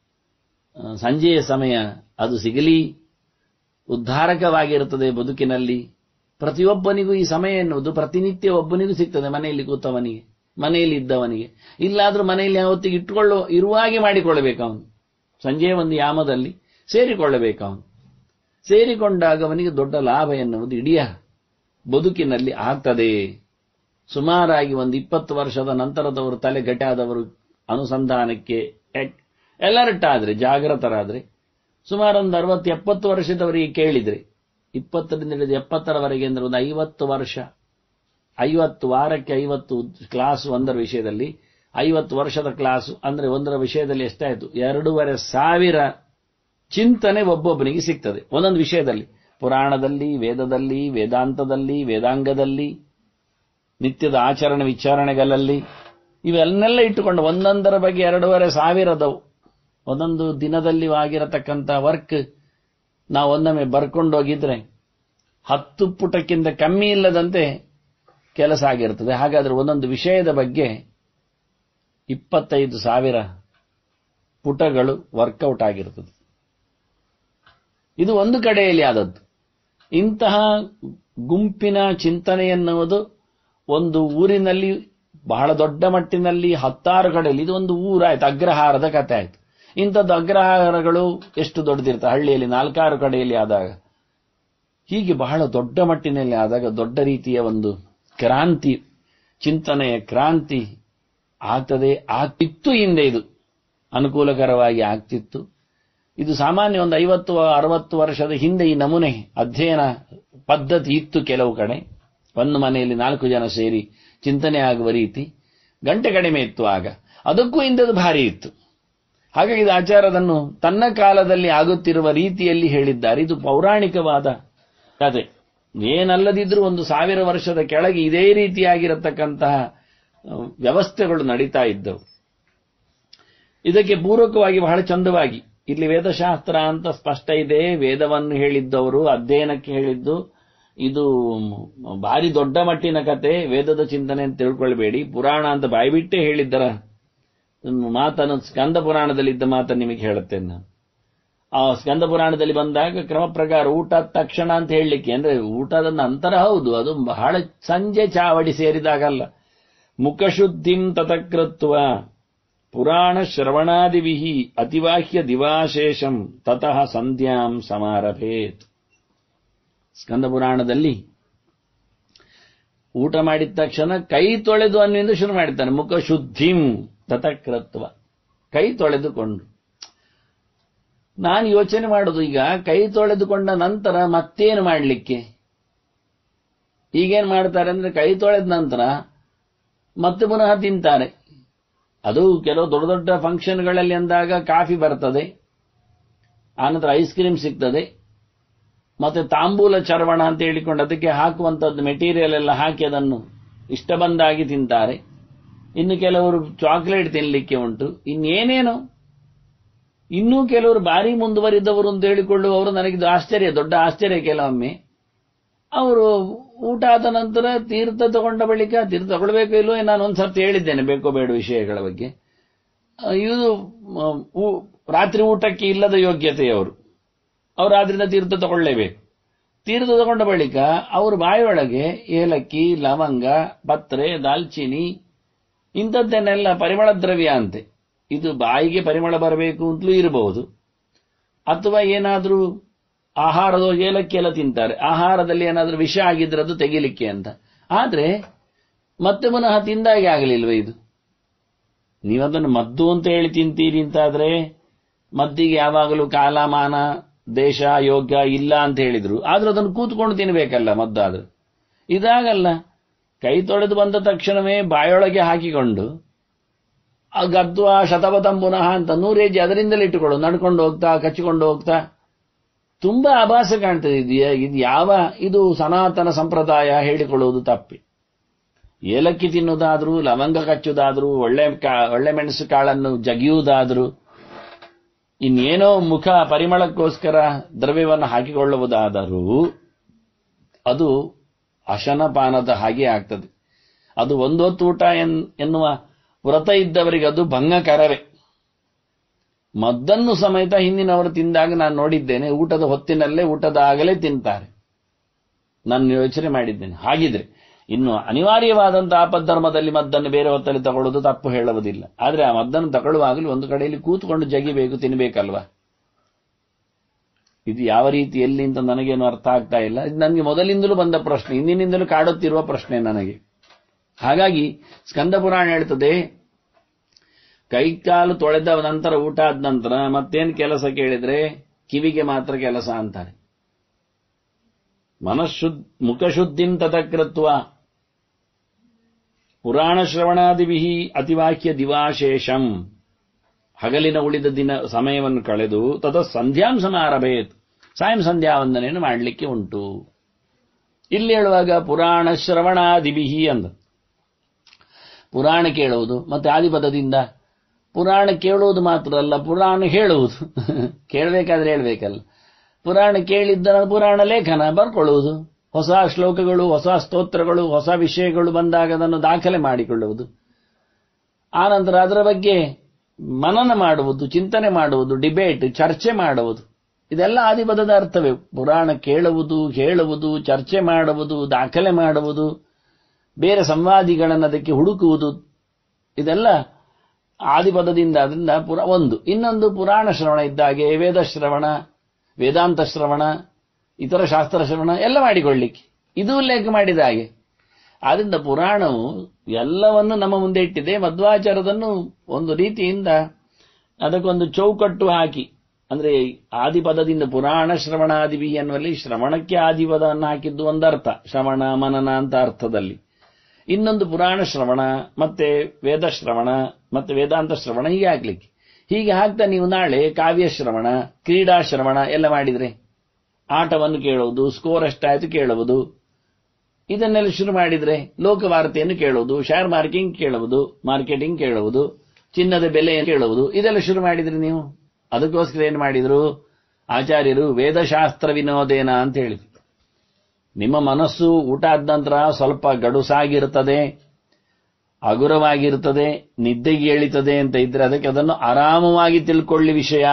ಸಂಜೆಯ ಸಮಯ ಅದು ಸಿಗಲಿ ಉದ್ಧಾರಕವಾಗಿರುತ್ತದೆ ಬದುಕಿನಲ್ಲಿ ಪ್ರತಿಯೊಬ್ಬನಿಗೂ ಈ ಸಮಯ ಎನ್ನುವುದು ಪ್ರತಿನಿತ್ಯ ಒಬ್ಬನಿಗೂ ಸಿಗ್ತದೆ ಮನೆಯಲ್ಲಿ ಕೂತವನಿಗೆ ಮನೆಯಲ್ಲಿ ಇದ್ದವನಿಗೆ ಇಲ್ಲಾದ್ರೂ ಮನೆಯಲ್ಲಿ ಯಾವತ್ತಿಗೆ ಇಟ್ಟುಕೊಳ್ಳೋ ಇರುವಾಗೆ ಮಾಡಿಕೊಳ್ಳಬೇಕು ಅವನು ಸಂಜೆಯ ಒಂದು ಯಾಮದಲ್ಲಿ ಸೇರಿಕೊಳ್ಳಬೇಕು ಅವನು ಸೇರಿಕೊಂಡಾಗ ಅವನಿಗೆ ದೊಡ್ಡ ಲಾಭ ಎನ್ನುವುದು ಇಡೀ ಬದುಕಿನಲ್ಲಿ ಆಗ್ತದೆ ಸುಮಾರಾಗಿ ಒಂದು ಇಪ್ಪತ್ತು ವರ್ಷದ ನಂತರದವರು ತಲೆ ಗಟ್ಟಾದವರು ಅನುಸಂಧಾನಕ್ಕೆ ಎಲರ್ಟಾದ್ರೆ ಜಾಗೃತರಾದ್ರೆ ಸುಮಾರು ಒಂದು ಅರವತ್ತು ಎಪ್ಪತ್ತು ವರ್ಷದವರಿಗೆ ಕೇಳಿದ್ರೆ ಇಪ್ಪತ್ತರಿಂದ ಹಿಡಿದು ಎಪ್ಪತ್ತರವರೆಗೆ ಅಂದ್ರೆ ಒಂದು ಐವತ್ತು ವರ್ಷ ಐವತ್ತು ವಾರಕ್ಕೆ ಐವತ್ತು ಕ್ಲಾಸ್ ಒಂದರ ವಿಷಯದಲ್ಲಿ ಐವತ್ತು ವರ್ಷದ ಕ್ಲಾಸು ಅಂದ್ರೆ ಒಂದರ ವಿಷಯದಲ್ಲಿ ಎಷ್ಟಾಯಿತು ಎರಡೂವರೆ ಸಾವಿರ ಚಿಂತನೆ ಒಬ್ಬೊಬ್ಬನಿಗೆ ಸಿಗ್ತದೆ ಒಂದೊಂದು ವಿಷಯದಲ್ಲಿ ಪುರಾಣದಲ್ಲಿ ವೇದದಲ್ಲಿ ವೇದಾಂತದಲ್ಲಿ ವೇದಾಂಗದಲ್ಲಿ ನಿತ್ಯದ ಆಚರಣೆ ವಿಚಾರಣೆಗಳಲ್ಲಿ ಇವೆಲ್ಲನೆಲ್ಲ ಇಟ್ಟುಕೊಂಡು ಒಂದೊಂದರ ಬಗ್ಗೆ ಎರಡೂವರೆ ಸಾವಿರದವು ಒಂದೊಂದು ದಿನದಲ್ಲಿ ಆಗಿರತಕ್ಕಂಥ ವರ್ಕ್ ನಾವು ಒಂದೊಮ್ಮೆ ಬರ್ಕೊಂಡೋಗಿದ್ರೆ ಹತ್ತು ಪುಟಕ್ಕಿಂತ ಕಮ್ಮಿ ಇಲ್ಲದಂತೆ ಕೆಲಸ ಆಗಿರ್ತದೆ ಹಾಗಾದ್ರೆ ಒಂದೊಂದು ವಿಷಯದ ಬಗ್ಗೆ ಇಪ್ಪತ್ತೈದು ಸಾವಿರ ಪುಟಗಳು ವರ್ಕೌಟ್ ಆಗಿರ್ತದೆ ಇದು ಒಂದು ಕಡೆಯಲ್ಲಿ ಆದದ್ದು ಇಂತಹ ಗುಂಪಿನ ಚಿಂತನೆ ಎನ್ನುವುದು ಒಂದು ಊರಿನಲ್ಲಿ ಬಹಳ ದೊಡ್ಡ ಮಟ್ಟಿನಲ್ಲಿ ಹತ್ತಾರು ಕಡೆಯಲ್ಲಿ ಇದು ಒಂದು ಊರಾಯ್ತು ಅಗ್ರಹಾರದ ಕಥೆ ಆಯ್ತು ಇಂಥದ್ದು ಅಗ್ರಹಾರಗಳು ಎಷ್ಟು ದೊಡ್ಡದಿರ್ತವೆ ಹಳ್ಳಿಯಲ್ಲಿ ನಾಲ್ಕಾರು ಕಡೆಯಲ್ಲಿ ಆದಾಗ ಹೀಗೆ ಬಹಳ ದೊಡ್ಡ ಮಟ್ಟಿನಲ್ಲಿ ಆದಾಗ ದೊಡ್ಡ ರೀತಿಯ ಒಂದು ಕ್ರಾಂತಿ ಚಿಂತನೆಯ ಕ್ರಾಂತಿ ಆಗ್ತದೆ ಆಗ್ತಿತ್ತು ಹಿಂದೆ ಇದು ಅನುಕೂಲಕರವಾಗಿ ಆಗ್ತಿತ್ತು ಇದು ಸಾಮಾನ್ಯ ಒಂದು ಐವತ್ತು ಅರವತ್ತು ವರ್ಷದ ಹಿಂದೆ ಈ ನಮೂನೆ ಅಧ್ಯಯನ ಪದ್ಧತಿ ಇತ್ತು ಕೆಲವು ಕಡೆ ಒಂದು ಮನೆಯಲ್ಲಿ ನಾಲ್ಕು ಜನ ಸೇರಿ ಚಿಂತನೆ ಆಗುವ ರೀತಿ ಗಂಟೆ ಕಡಿಮೆ ಇತ್ತು ಆಗ ಅದಕ್ಕೂ ಹಿಂದದು ಭಾರಿ ಇತ್ತು ಹಾಗಾಗಿ ಇದು ಆಚಾರದನ್ನು ತನ್ನ ಕಾಲದಲ್ಲಿ ಆಗುತ್ತಿರುವ ರೀತಿಯಲ್ಲಿ ಹೇಳಿದ್ದಾರೆ ಇದು ಪೌರಾಣಿಕವಾದ ಕತೆ ಏನಲ್ಲದಿದ್ರೂ ಒಂದು ಸಾವಿರ ವರ್ಷದ ಕೆಳಗೆ ಇದೇ ರೀತಿಯಾಗಿರತಕ್ಕಂತಹ ವ್ಯವಸ್ಥೆಗಳು ನಡೀತಾ ಇದ್ದವು ಇದಕ್ಕೆ ಪೂರಕವಾಗಿ ಬಹಳ ಚಂದವಾಗಿ ಇಲ್ಲಿ ವೇದಶಾಸ್ತ್ರ ಅಂತ ಸ್ಪಷ್ಟ ಇದೆ ವೇದವನ್ನು ಹೇಳಿದ್ದವರು ಅಧ್ಯಯನಕ್ಕೆ ಹೇಳಿದ್ದು ಇದು ಭಾರಿ ದೊಡ್ಡ ಮಟ್ಟಿನ ಕತೆ ವೇದದ ಚಿಂತನೆ ಅಂತ ತಿಳ್ಕೊಳ್ಬೇಡಿ ಪುರಾಣ ಅಂತ ಬಾಯ್ಬಿಟ್ಟೇ ಹೇಳಿದ್ದರ ಮಾತನ್ನು ಸ್ಕಂದ ಪುರಾಣದಲ್ಲಿದ್ದ ಮಾತನ್ನು ನಿಮಗೆ ಹೇಳುತ್ತೇನೆ ನಾನು ಆ ಸ್ಕಂದ ಪುರಾಣದಲ್ಲಿ ಬಂದಾಗ ಕ್ರಮ ಪ್ರಕಾರ ಊಟ ತಕ್ಷಣ ಅಂತ ಹೇಳಲಿಕ್ಕೆ ಅಂದ್ರೆ ಊಟದ ನಂತರ ಹೌದು ಅದು ಬಹಳ ಸಂಜೆ ಚಾವಡಿ ಸೇರಿದಾಗಲ್ಲ ಮುಖಶುದ್ಧಿಂ ತತಕೃತ್ವ ಪುರಾಣ ಶ್ರವಣಾದಿವಿಹಿ ಅತಿವಾಹ್ಯ ದಿವಾಶೇಷಂ ತತಃ ಸಂಧ್ಯಾಂ ಸಮಾರಭೇತ್ ಸ್ಕಂದ ಪುರಾಣದಲ್ಲಿ ಊಟ ಮಾಡಿದ ತಕ್ಷಣ ಕೈ ತೊಳೆದು ಅನ್ನಿಂದ ಶುರು ಮಾಡಿದ್ದಾನೆ ಮುಖ ಶುದ್ಧಿಂ ತತಕೃತ್ವ ಕೈ ತೊಳೆದುಕೊಂಡು ನಾನು ಯೋಚನೆ ಮಾಡೋದು ಈಗ ಕೈ ತೊಳೆದುಕೊಂಡ ನಂತರ ಮತ್ತೇನು ಮಾಡಲಿಕ್ಕೆ ಈಗೇನು ಮಾಡ್ತಾರೆ ಅಂದ್ರೆ ಕೈ ತೊಳೆದ ನಂತರ ಮತ್ತೆ ಪುನಃ ತಿಂತಾರೆ ಅದು ಕೆಲವು ದೊಡ್ಡ ದೊಡ್ಡ ಫಂಕ್ಷನ್ಗಳಲ್ಲಿ ಅಂದಾಗ ಕಾಫಿ ಬರ್ತದೆ ಆನಂತರ ಐಸ್ ಕ್ರೀಮ್ ಸಿಗ್ತದೆ ಮತ್ತೆ ತಾಂಬೂಲ ಚರ್ವಣ ಅಂತ ಹೇಳಿಕೊಂಡು ಅದಕ್ಕೆ ಹಾಕುವಂಥದ್ದು ಮೆಟೀರಿಯಲ್ ಎಲ್ಲ ಹಾಕಿ ಅದನ್ನು ಇಷ್ಟ ಬಂದಾಗಿ ತಿಂತಾರೆ ಇನ್ನು ಕೆಲವರು ಚಾಕ್ಲೇಟ್ ತಿನ್ನಲಿಕ್ಕೆ ಉಂಟು ಇನ್ನೇನೇನು ಇನ್ನೂ ಕೆಲವರು ಭಾರಿ ಮುಂದುವರಿದವರು ಅಂತ ಹೇಳಿಕೊಳ್ಳುವವರು ನನಗಿದು ಆಶ್ಚರ್ಯ ದೊಡ್ಡ ಆಶ್ಚರ್ಯ ಕೆಲವೊಮ್ಮೆ ಅವರು ಊಟ ಆದ ನಂತರ ತೀರ್ಥ ತಗೊಂಡ ಬಳಿಕ ತೀರ್ಥ ತಗೊಳ್ಬೇಕು ಇಲ್ವೋ ನಾನು ಒಂದ್ಸರ್ತಿ ಹೇಳಿದ್ದೇನೆ ಬೇಕೋ ಬೇಡ ವಿಷಯಗಳ ಬಗ್ಗೆ ಇದು ರಾತ್ರಿ ಊಟಕ್ಕೆ ಇಲ್ಲದ ಯೋಗ್ಯತೆಯವರು ಅವರು ಆದ್ರಿಂದ ತೀರ್ಥ ತಗೊಳ್ಳೇಬೇಕು ತೀರ್ಥ ತಗೊಂಡ ಬಳಿಕ ಅವರು ಬಾಯಿಯೊಳಗೆ ಏಲಕ್ಕಿ ಲವಂಗ ಪತ್ರೆ ದಾಲ್ಚಿನಿ ಇಂಥದ್ದನ್ನೆಲ್ಲ ಪರಿಮಳ ದ್ರವ್ಯ ಅಂತೆ ಇದು ಬಾಯಿಗೆ ಪರಿಮಳ ಬರಬೇಕು ಅಂತಲೂ ಇರಬಹುದು ಅಥವಾ ಏನಾದರೂ ಆಹಾರದ ಏಲಕ್ಕಿ ಎಲ್ಲ ತಿಂತಾರೆ ಆಹಾರದಲ್ಲಿ ಏನಾದರೂ ವಿಷ ಆಗಿದ್ರೆ ಅದು ತೆಗಿಲಿಕ್ಕೆ ಅಂತ ಆದ್ರೆ ಮತ್ತೆ ಪುನಃ ತಿಂದಾಗೆ ಆಗಲಿಲ್ವ ಇದು ನೀವದನ್ನು ಮದ್ದು ಅಂತ ಹೇಳಿ ತಿಂತೀರಿ ಅಂತಾದ್ರೆ ಮದ್ದಿಗೆ ಯಾವಾಗಲೂ ಕಾಲಮಾನ ದೇಶ ಯೋಗ್ಯ ಇಲ್ಲ ಅಂತ ಹೇಳಿದ್ರು ಆದ್ರೂ ಅದನ್ನು ಕೂತ್ಕೊಂಡು ತಿನ್ಬೇಕಲ್ಲ ಮದ್ದಾದ್ರೆ ಇದಾಗಲ್ಲ ಕೈ ತೊಳೆದು ಬಂದ ತಕ್ಷಣವೇ ಬಾಯೊಳಗೆ ಹಾಕಿಕೊಂಡು ಆ ಗದ್ವ ಶತಪಥಂ ಪುನಃ ಅಂತ ನೂರೇಜಿ ಅದರಿಂದಲೇ ಇಟ್ಟುಕೊಳ್ಳು ನಡ್ಕೊಂಡು ಹೋಗ್ತಾ ಕಚ್ಚಿಕೊಂಡು ಹೋಗ್ತಾ ತುಂಬಾ ಆಭಾಸ ಕಾಣ್ತದೆ ಇದೆಯಾ ಇದು ಯಾವ ಇದು ಸನಾತನ ಸಂಪ್ರದಾಯ ಹೇಳಿಕೊಳ್ಳುವುದು ತಪ್ಪಿ ಏಲಕ್ಕಿ ತಿನ್ನುವುದಾದ್ರೂ ಲವಂಗ ಕಚ್ಚುವುದಾದ್ರೂ ಒಳ್ಳೆ ಒಳ್ಳೆ ಮೆಣಸು ಕಾಳನ್ನು ಜಗಿಯುವುದಾದ್ರೂ ಇನ್ನೇನೋ ಮುಖ ಪರಿಮಳಕ್ಕೋಸ್ಕರ ದ್ರವ್ಯವನ್ನು ಹಾಕಿಕೊಳ್ಳುವುದಾದರೂ ಅದು ಅಶನಪಾನದ ಹಾಗೆ ಆಗ್ತದೆ ಅದು ಒಂದೊತ್ತು ಊಟ ಎನ್ನುವ ವ್ರತ ಇದ್ದವರಿಗೆ ಅದು ಭಂಗಕರವೇ ಮದ್ದನ್ನು ಸಮೇತ ಹಿಂದಿನವರು ತಿಂದಾಗ ನಾನು ನೋಡಿದ್ದೇನೆ ಊಟದ ಹೊತ್ತಿನಲ್ಲೇ ಊಟದ ಆಗಲೇ ತಿಂತಾರೆ ನಾನು ಯೋಚನೆ ಮಾಡಿದ್ದೇನೆ ಹಾಗಿದ್ರೆ ಇನ್ನು ಅನಿವಾರ್ಯವಾದಂತಹ ಆಪದ್ಧರ್ಮದಲ್ಲಿ ಮದ್ದನ್ನು ಬೇರೆ ಹೊತ್ತಲ್ಲಿ ತಗೊಳ್ಳೋದು ತಪ್ಪು ಹೇಳುವುದಿಲ್ಲ ಆದರೆ ಆ ಮದ್ದನ್ನು ತಗೊಳ್ಳುವಾಗಲೂ ಒಂದು ಕಡೆಯಲ್ಲಿ ಕೂತ್ಕೊಂಡು ಜಗಿಬೇಕು ತಿನ್ನಬೇಕಲ್ವಾ ಇದು ಯಾವ ರೀತಿ ಎಲ್ಲಿ ಅಂತ ನನಗೇನು ಅರ್ಥ ಆಗ್ತಾ ಇಲ್ಲ ಇದು ನನಗೆ ಮೊದಲಿಂದಲೂ ಬಂದ ಪ್ರಶ್ನೆ ಇಂದಿನಿಂದಲೂ ಕಾಡುತ್ತಿರುವ ಪ್ರಶ್ನೆ ನನಗೆ ಹಾಗಾಗಿ ಸ್ಕಂದ ಪುರಾಣ ಹೇಳ್ತದೆ ಕೈಕಾಲು ತೊಳೆದ ನಂತರ ಊಟ ಆದ ನಂತರ ಮತ್ತೇನು ಕೆಲಸ ಕೇಳಿದ್ರೆ ಕಿವಿಗೆ ಮಾತ್ರ ಕೆಲಸ ಅಂತಾರೆ ಮನಃಶುದ್ ಮುಖಶುದ್ಧಿಂ ತತಕೃತ್ವ ಪುರಾಣ ಶ್ರವಣಾದಿಭಿ ಅತಿವಾಕ್ಯ ದಿವಾಶೇಷಂ ಹಗಲಿನ ಉಳಿದ ದಿನ ಸಮಯವನ್ನು ಕಳೆದು ತದ ಸಂಧ್ಯಾಂ ಸಮಾರಭೇತ್ ಸಾಯಂ ಸಂಧ್ಯಾ ವಂದನೆಯನ್ನು ಮಾಡಲಿಕ್ಕೆ ಉಂಟು ಇಲ್ಲಿ ಹೇಳುವಾಗ ಪುರಾಣ ಶ್ರವಣಾದಿಬಿಹಿ ಅಂದ ಪುರಾಣ ಕೇಳುವುದು ಮತ್ತೆ ಆದಿಪದದಿಂದ ಪುರಾಣ ಕೇಳುವುದು ಮಾತ್ರ ಅಲ್ಲ ಪುರಾಣ ಹೇಳುವುದು ಕೇಳಬೇಕಾದ್ರೆ ಹೇಳ್ಬೇಕಲ್ಲ ಪುರಾಣ ಕೇಳಿದ್ದ ಪುರಾಣ ಲೇಖನ ಬರ್ಕೊಳ್ಳುವುದು ಹೊಸ ಶ್ಲೋಕಗಳು ಹೊಸ ಸ್ತೋತ್ರಗಳು ಹೊಸ ವಿಷಯಗಳು ಬಂದಾಗ ಅದನ್ನು ದಾಖಲೆ ಮಾಡಿಕೊಳ್ಳುವುದು ಆನಂತರ ಅದರ ಬಗ್ಗೆ ಮನನ ಮಾಡುವುದು ಚಿಂತನೆ ಮಾಡುವುದು ಡಿಬೇಟ್ ಚರ್ಚೆ ಮಾಡುವುದು ಇದೆಲ್ಲ ಆದಿಪದದ ಅರ್ಥವೇ ಪುರಾಣ ಕೇಳುವುದು ಹೇಳುವುದು ಚರ್ಚೆ ಮಾಡುವುದು ದಾಖಲೆ ಮಾಡುವುದು ಬೇರೆ ಸಂವಾದಿಗಳನ್ನು ಅದಕ್ಕೆ ಹುಡುಕುವುದು ಇದೆಲ್ಲ ಆದಿಪದದಿಂದ ಅದರಿಂದ ಪುರ ಒಂದು ಇನ್ನೊಂದು ಪುರಾಣ ಶ್ರವಣ ಇದ್ದಾಗೆ ವೇದ ಶ್ರವಣ ವೇದಾಂತ ಶ್ರವಣ ಇತರ ಶಾಸ್ತ್ರ ಶ್ರವಣ ಎಲ್ಲ ಮಾಡಿಕೊಳ್ಳಿಕ್ಕೆ ಇದು ಉಲ್ಲೇಖ ಮಾಡಿದ ಹಾಗೆ ಆದ್ರಿಂದ ಪುರಾಣವು ಎಲ್ಲವನ್ನು ನಮ್ಮ ಮುಂದೆ ಇಟ್ಟಿದೆ ಮಧ್ವಾಚಾರದನ್ನು ಒಂದು ರೀತಿಯಿಂದ ಅದಕ್ಕೊಂದು ಚೌಕಟ್ಟು ಹಾಕಿ ಅಂದ್ರೆ ಆದಿಪದದಿಂದ ಪುರಾಣ ಶ್ರವಣಾದಿವಿ ಅನ್ನುವಲ್ಲಿ ಶ್ರವಣಕ್ಕೆ ಆದಿಪದವನ್ನು ಹಾಕಿದ್ದು ಒಂದರ್ಥ ಶ್ರವಣ ಮನನ ಅಂತ ಅರ್ಥದಲ್ಲಿ ಇನ್ನೊಂದು ಪುರಾಣ ಶ್ರವಣ ಮತ್ತೆ ವೇದ ಶ್ರವಣ ಮತ್ತೆ ವೇದಾಂತ ಶ್ರವಣ ಹೀಗೆ ಹಾಕ್ಲಿಕ್ಕೆ ಹೀಗೆ ಹಾಕ್ತಾ ನೀವು ನಾಳೆ ಕಾವ್ಯ ಶ್ರವಣ ಕ್ರೀಡಾ ಶ್ರವಣ ಎಲ್ಲ ಮಾಡಿದ್ರೆ ಆಟವನ್ನು ಕೇಳುವುದು ಸ್ಕೋರ್ ಎಷ್ಟಾಯ್ತು ಕೇಳುವುದು ಇದನ್ನೆಲ್ಲ ಶುರು ಮಾಡಿದ್ರೆ ಲೋಕವಾರ್ತೆಯನ್ನು ಕೇಳುವುದು ಶೇರ್ ಮಾರ್ಕಿಂಗ್ ಕೇಳುವುದು ಮಾರ್ಕೆಟಿಂಗ್ ಕೇಳುವುದು ಚಿನ್ನದ ಬೆಲೆ ಕೇಳುವುದು ಇದೆಲ್ಲ ಶುರು ಮಾಡಿದ್ರಿ ನೀವು ಅದಕ್ಕೋಸ್ಕರ ಏನು ಮಾಡಿದ್ರು ಆಚಾರ್ಯರು ವೇದಶಾಸ್ತ್ರ ವಿನೋದೇನ ಅಂತ ಹೇಳಿದ್ರು ನಿಮ್ಮ ಮನಸ್ಸು ಊಟ ಆದ ನಂತರ ಸ್ವಲ್ಪ ಗಡುಸಾಗಿರುತ್ತದೆ ಹಗುರವಾಗಿರುತ್ತದೆ ನಿದ್ದೆಗೆ ಎಳಿತದೆ ಅಂತ ಇದ್ರೆ ಅದಕ್ಕೆ ಅದನ್ನು ಆರಾಮವಾಗಿ ತಿಳ್ಕೊಳ್ಳಿ ವಿಷಯ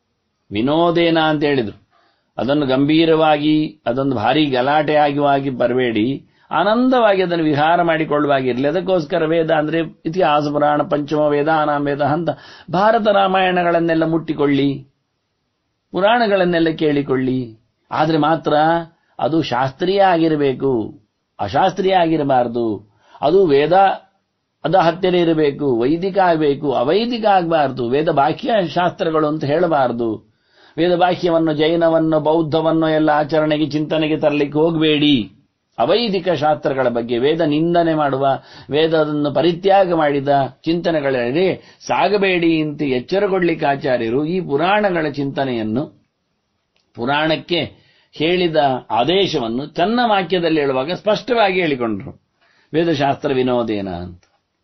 ವಿನೋದೇನ ಅಂತ ಹೇಳಿದ್ರು ಅದನ್ನು ಗಂಭೀರವಾಗಿ ಅದೊಂದು ಭಾರಿ ಗಲಾಟೆ ಆಗುವಾಗಿ ಬರಬೇಡಿ ಆನಂದವಾಗಿ ಅದನ್ನು ವಿಹಾರ ಮಾಡಿಕೊಳ್ಳುವಾಗಿರಲಿ ಅದಕ್ಕೋಸ್ಕರ ವೇದ ಅಂದ್ರೆ ಇತಿಹಾಸ ಪುರಾಣ ಪಂಚಮ ವೇದ ಅನಾಮ ವೇದ ಅಂತ ಭಾರತ ರಾಮಾಯಣಗಳನ್ನೆಲ್ಲ ಮುಟ್ಟಿಕೊಳ್ಳಿ ಪುರಾಣಗಳನ್ನೆಲ್ಲ ಕೇಳಿಕೊಳ್ಳಿ ಆದ್ರೆ ಮಾತ್ರ ಅದು ಶಾಸ್ತ್ರೀಯ ಆಗಿರಬೇಕು ಅಶಾಸ್ತ್ರೀಯ ಆಗಿರಬಾರದು ಅದು ವೇದ ಅದ ಹತ್ತಿರ ಇರಬೇಕು ವೈದಿಕ ಆಗಬೇಕು ಅವೈದಿಕ ಆಗಬಾರದು ವೇದ ಬಾಹ್ಯ ಶಾಸ್ತ್ರಗಳು ಅಂತ ಹೇಳಬಾರದು ವೇದ ಬಾಹ್ಯವನ್ನು ಜೈನವನ್ನು ಬೌದ್ಧವನ್ನು ಎಲ್ಲ ಆಚರಣೆಗೆ ಚಿಂತನೆಗೆ ತರಲಿಕ್ಕೆ ಹೋಗಬೇಡಿ ಅವೈದಿಕ ಶಾಸ್ತ್ರಗಳ ಬಗ್ಗೆ ವೇದ ನಿಂದನೆ ಮಾಡುವ ವೇದವನ್ನು ಪರಿತ್ಯಾಗ ಮಾಡಿದ ಚಿಂತನೆಗಳಲ್ಲಿ ಸಾಗಬೇಡಿ ಅಂತ ಎಚ್ಚರಗೊಳ್ಳಿಕ್ಕೆ ಆಚಾರ್ಯರು ಈ ಪುರಾಣಗಳ ಚಿಂತನೆಯನ್ನು ಪುರಾಣಕ್ಕೆ ಹೇಳಿದ ಆದೇಶವನ್ನು ತನ್ನ ವಾಕ್ಯದಲ್ಲಿ ಹೇಳುವಾಗ ಸ್ಪಷ್ಟವಾಗಿ ಹೇಳಿಕೊಂಡ್ರು ವೇದಶಾಸ್ತ್ರ ವಿನೋದೇನ ಅಂತ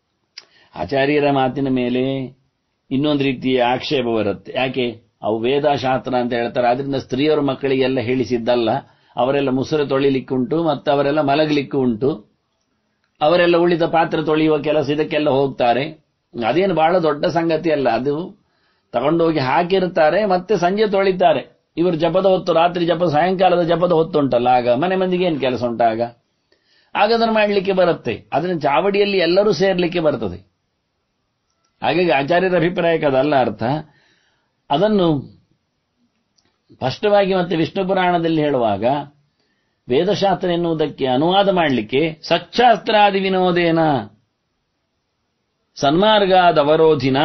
ಆಚಾರ್ಯರ ಮಾತಿನ ಮೇಲೆ ಇನ್ನೊಂದು ರೀತಿಯ ಆಕ್ಷೇಪ ಬರುತ್ತೆ ಯಾಕೆ ಅವು ವೇದಶಾಸ್ತ್ರ ಅಂತ ಹೇಳ್ತಾರೆ ಆದ್ರಿಂದ ಸ್ತ್ರೀಯರ ಮಕ್ಕಳಿಗೆಲ್ಲ ಹೇಳಿಸಿದ್ದಲ್ಲ ಅವರೆಲ್ಲ ಮುಸುರೆ ತೊಳಿಲಿಕ್ಕುಂಟು ಮತ್ತು ಅವರೆಲ್ಲ ಮಲಗಲಿಕ್ಕೂ ಉಂಟು ಅವರೆಲ್ಲ ಉಳಿದ ಪಾತ್ರೆ ತೊಳೆಯುವ ಕೆಲಸ ಇದಕ್ಕೆಲ್ಲ ಹೋಗ್ತಾರೆ ಅದೇನು ಬಹಳ ದೊಡ್ಡ ಸಂಗತಿ ಅಲ್ಲ ಅದು ತಗೊಂಡೋಗಿ ಹಾಕಿರ್ತಾರೆ ಮತ್ತೆ ಸಂಜೆ ತೊಳಿತಾರೆ ಇವರು ಜಪದ ಹೊತ್ತು ರಾತ್ರಿ ಜಪ ಸಾಯಂಕಾಲದ ಜಪದ ಹೊತ್ತು ಉಂಟಲ್ಲ ಆಗ ಮನೆ ಮಂದಿಗೆ ಏನು ಕೆಲಸ ಉಂಟಾಗ ಆಗ ಅದನ್ನು ಮಾಡಲಿಕ್ಕೆ ಬರುತ್ತೆ ಅದನ್ನ ಚಾವಡಿಯಲ್ಲಿ ಎಲ್ಲರೂ ಸೇರ್ಲಿಕ್ಕೆ ಬರ್ತದೆ ಹಾಗಾಗಿ ಆಚಾರ್ಯರ ಅಭಿಪ್ರಾಯಕ್ಕೆ ಅದಲ್ಲ ಅರ್ಥ ಅದನ್ನು ಸ್ಪಷ್ಟವಾಗಿ ಮತ್ತೆ ವಿಷ್ಣು ಪುರಾಣದಲ್ಲಿ ಹೇಳುವಾಗ ವೇದಶಾಸ್ತ್ರ ಎನ್ನುವುದಕ್ಕೆ ಅನುವಾದ ಮಾಡಲಿಕ್ಕೆ ಸಚ್ಚಾಸ್ತ್ರಾದಿ ವಿನೋದೇನ ಸನ್ಮಾರ್ಗಾದವರೋಧಿನ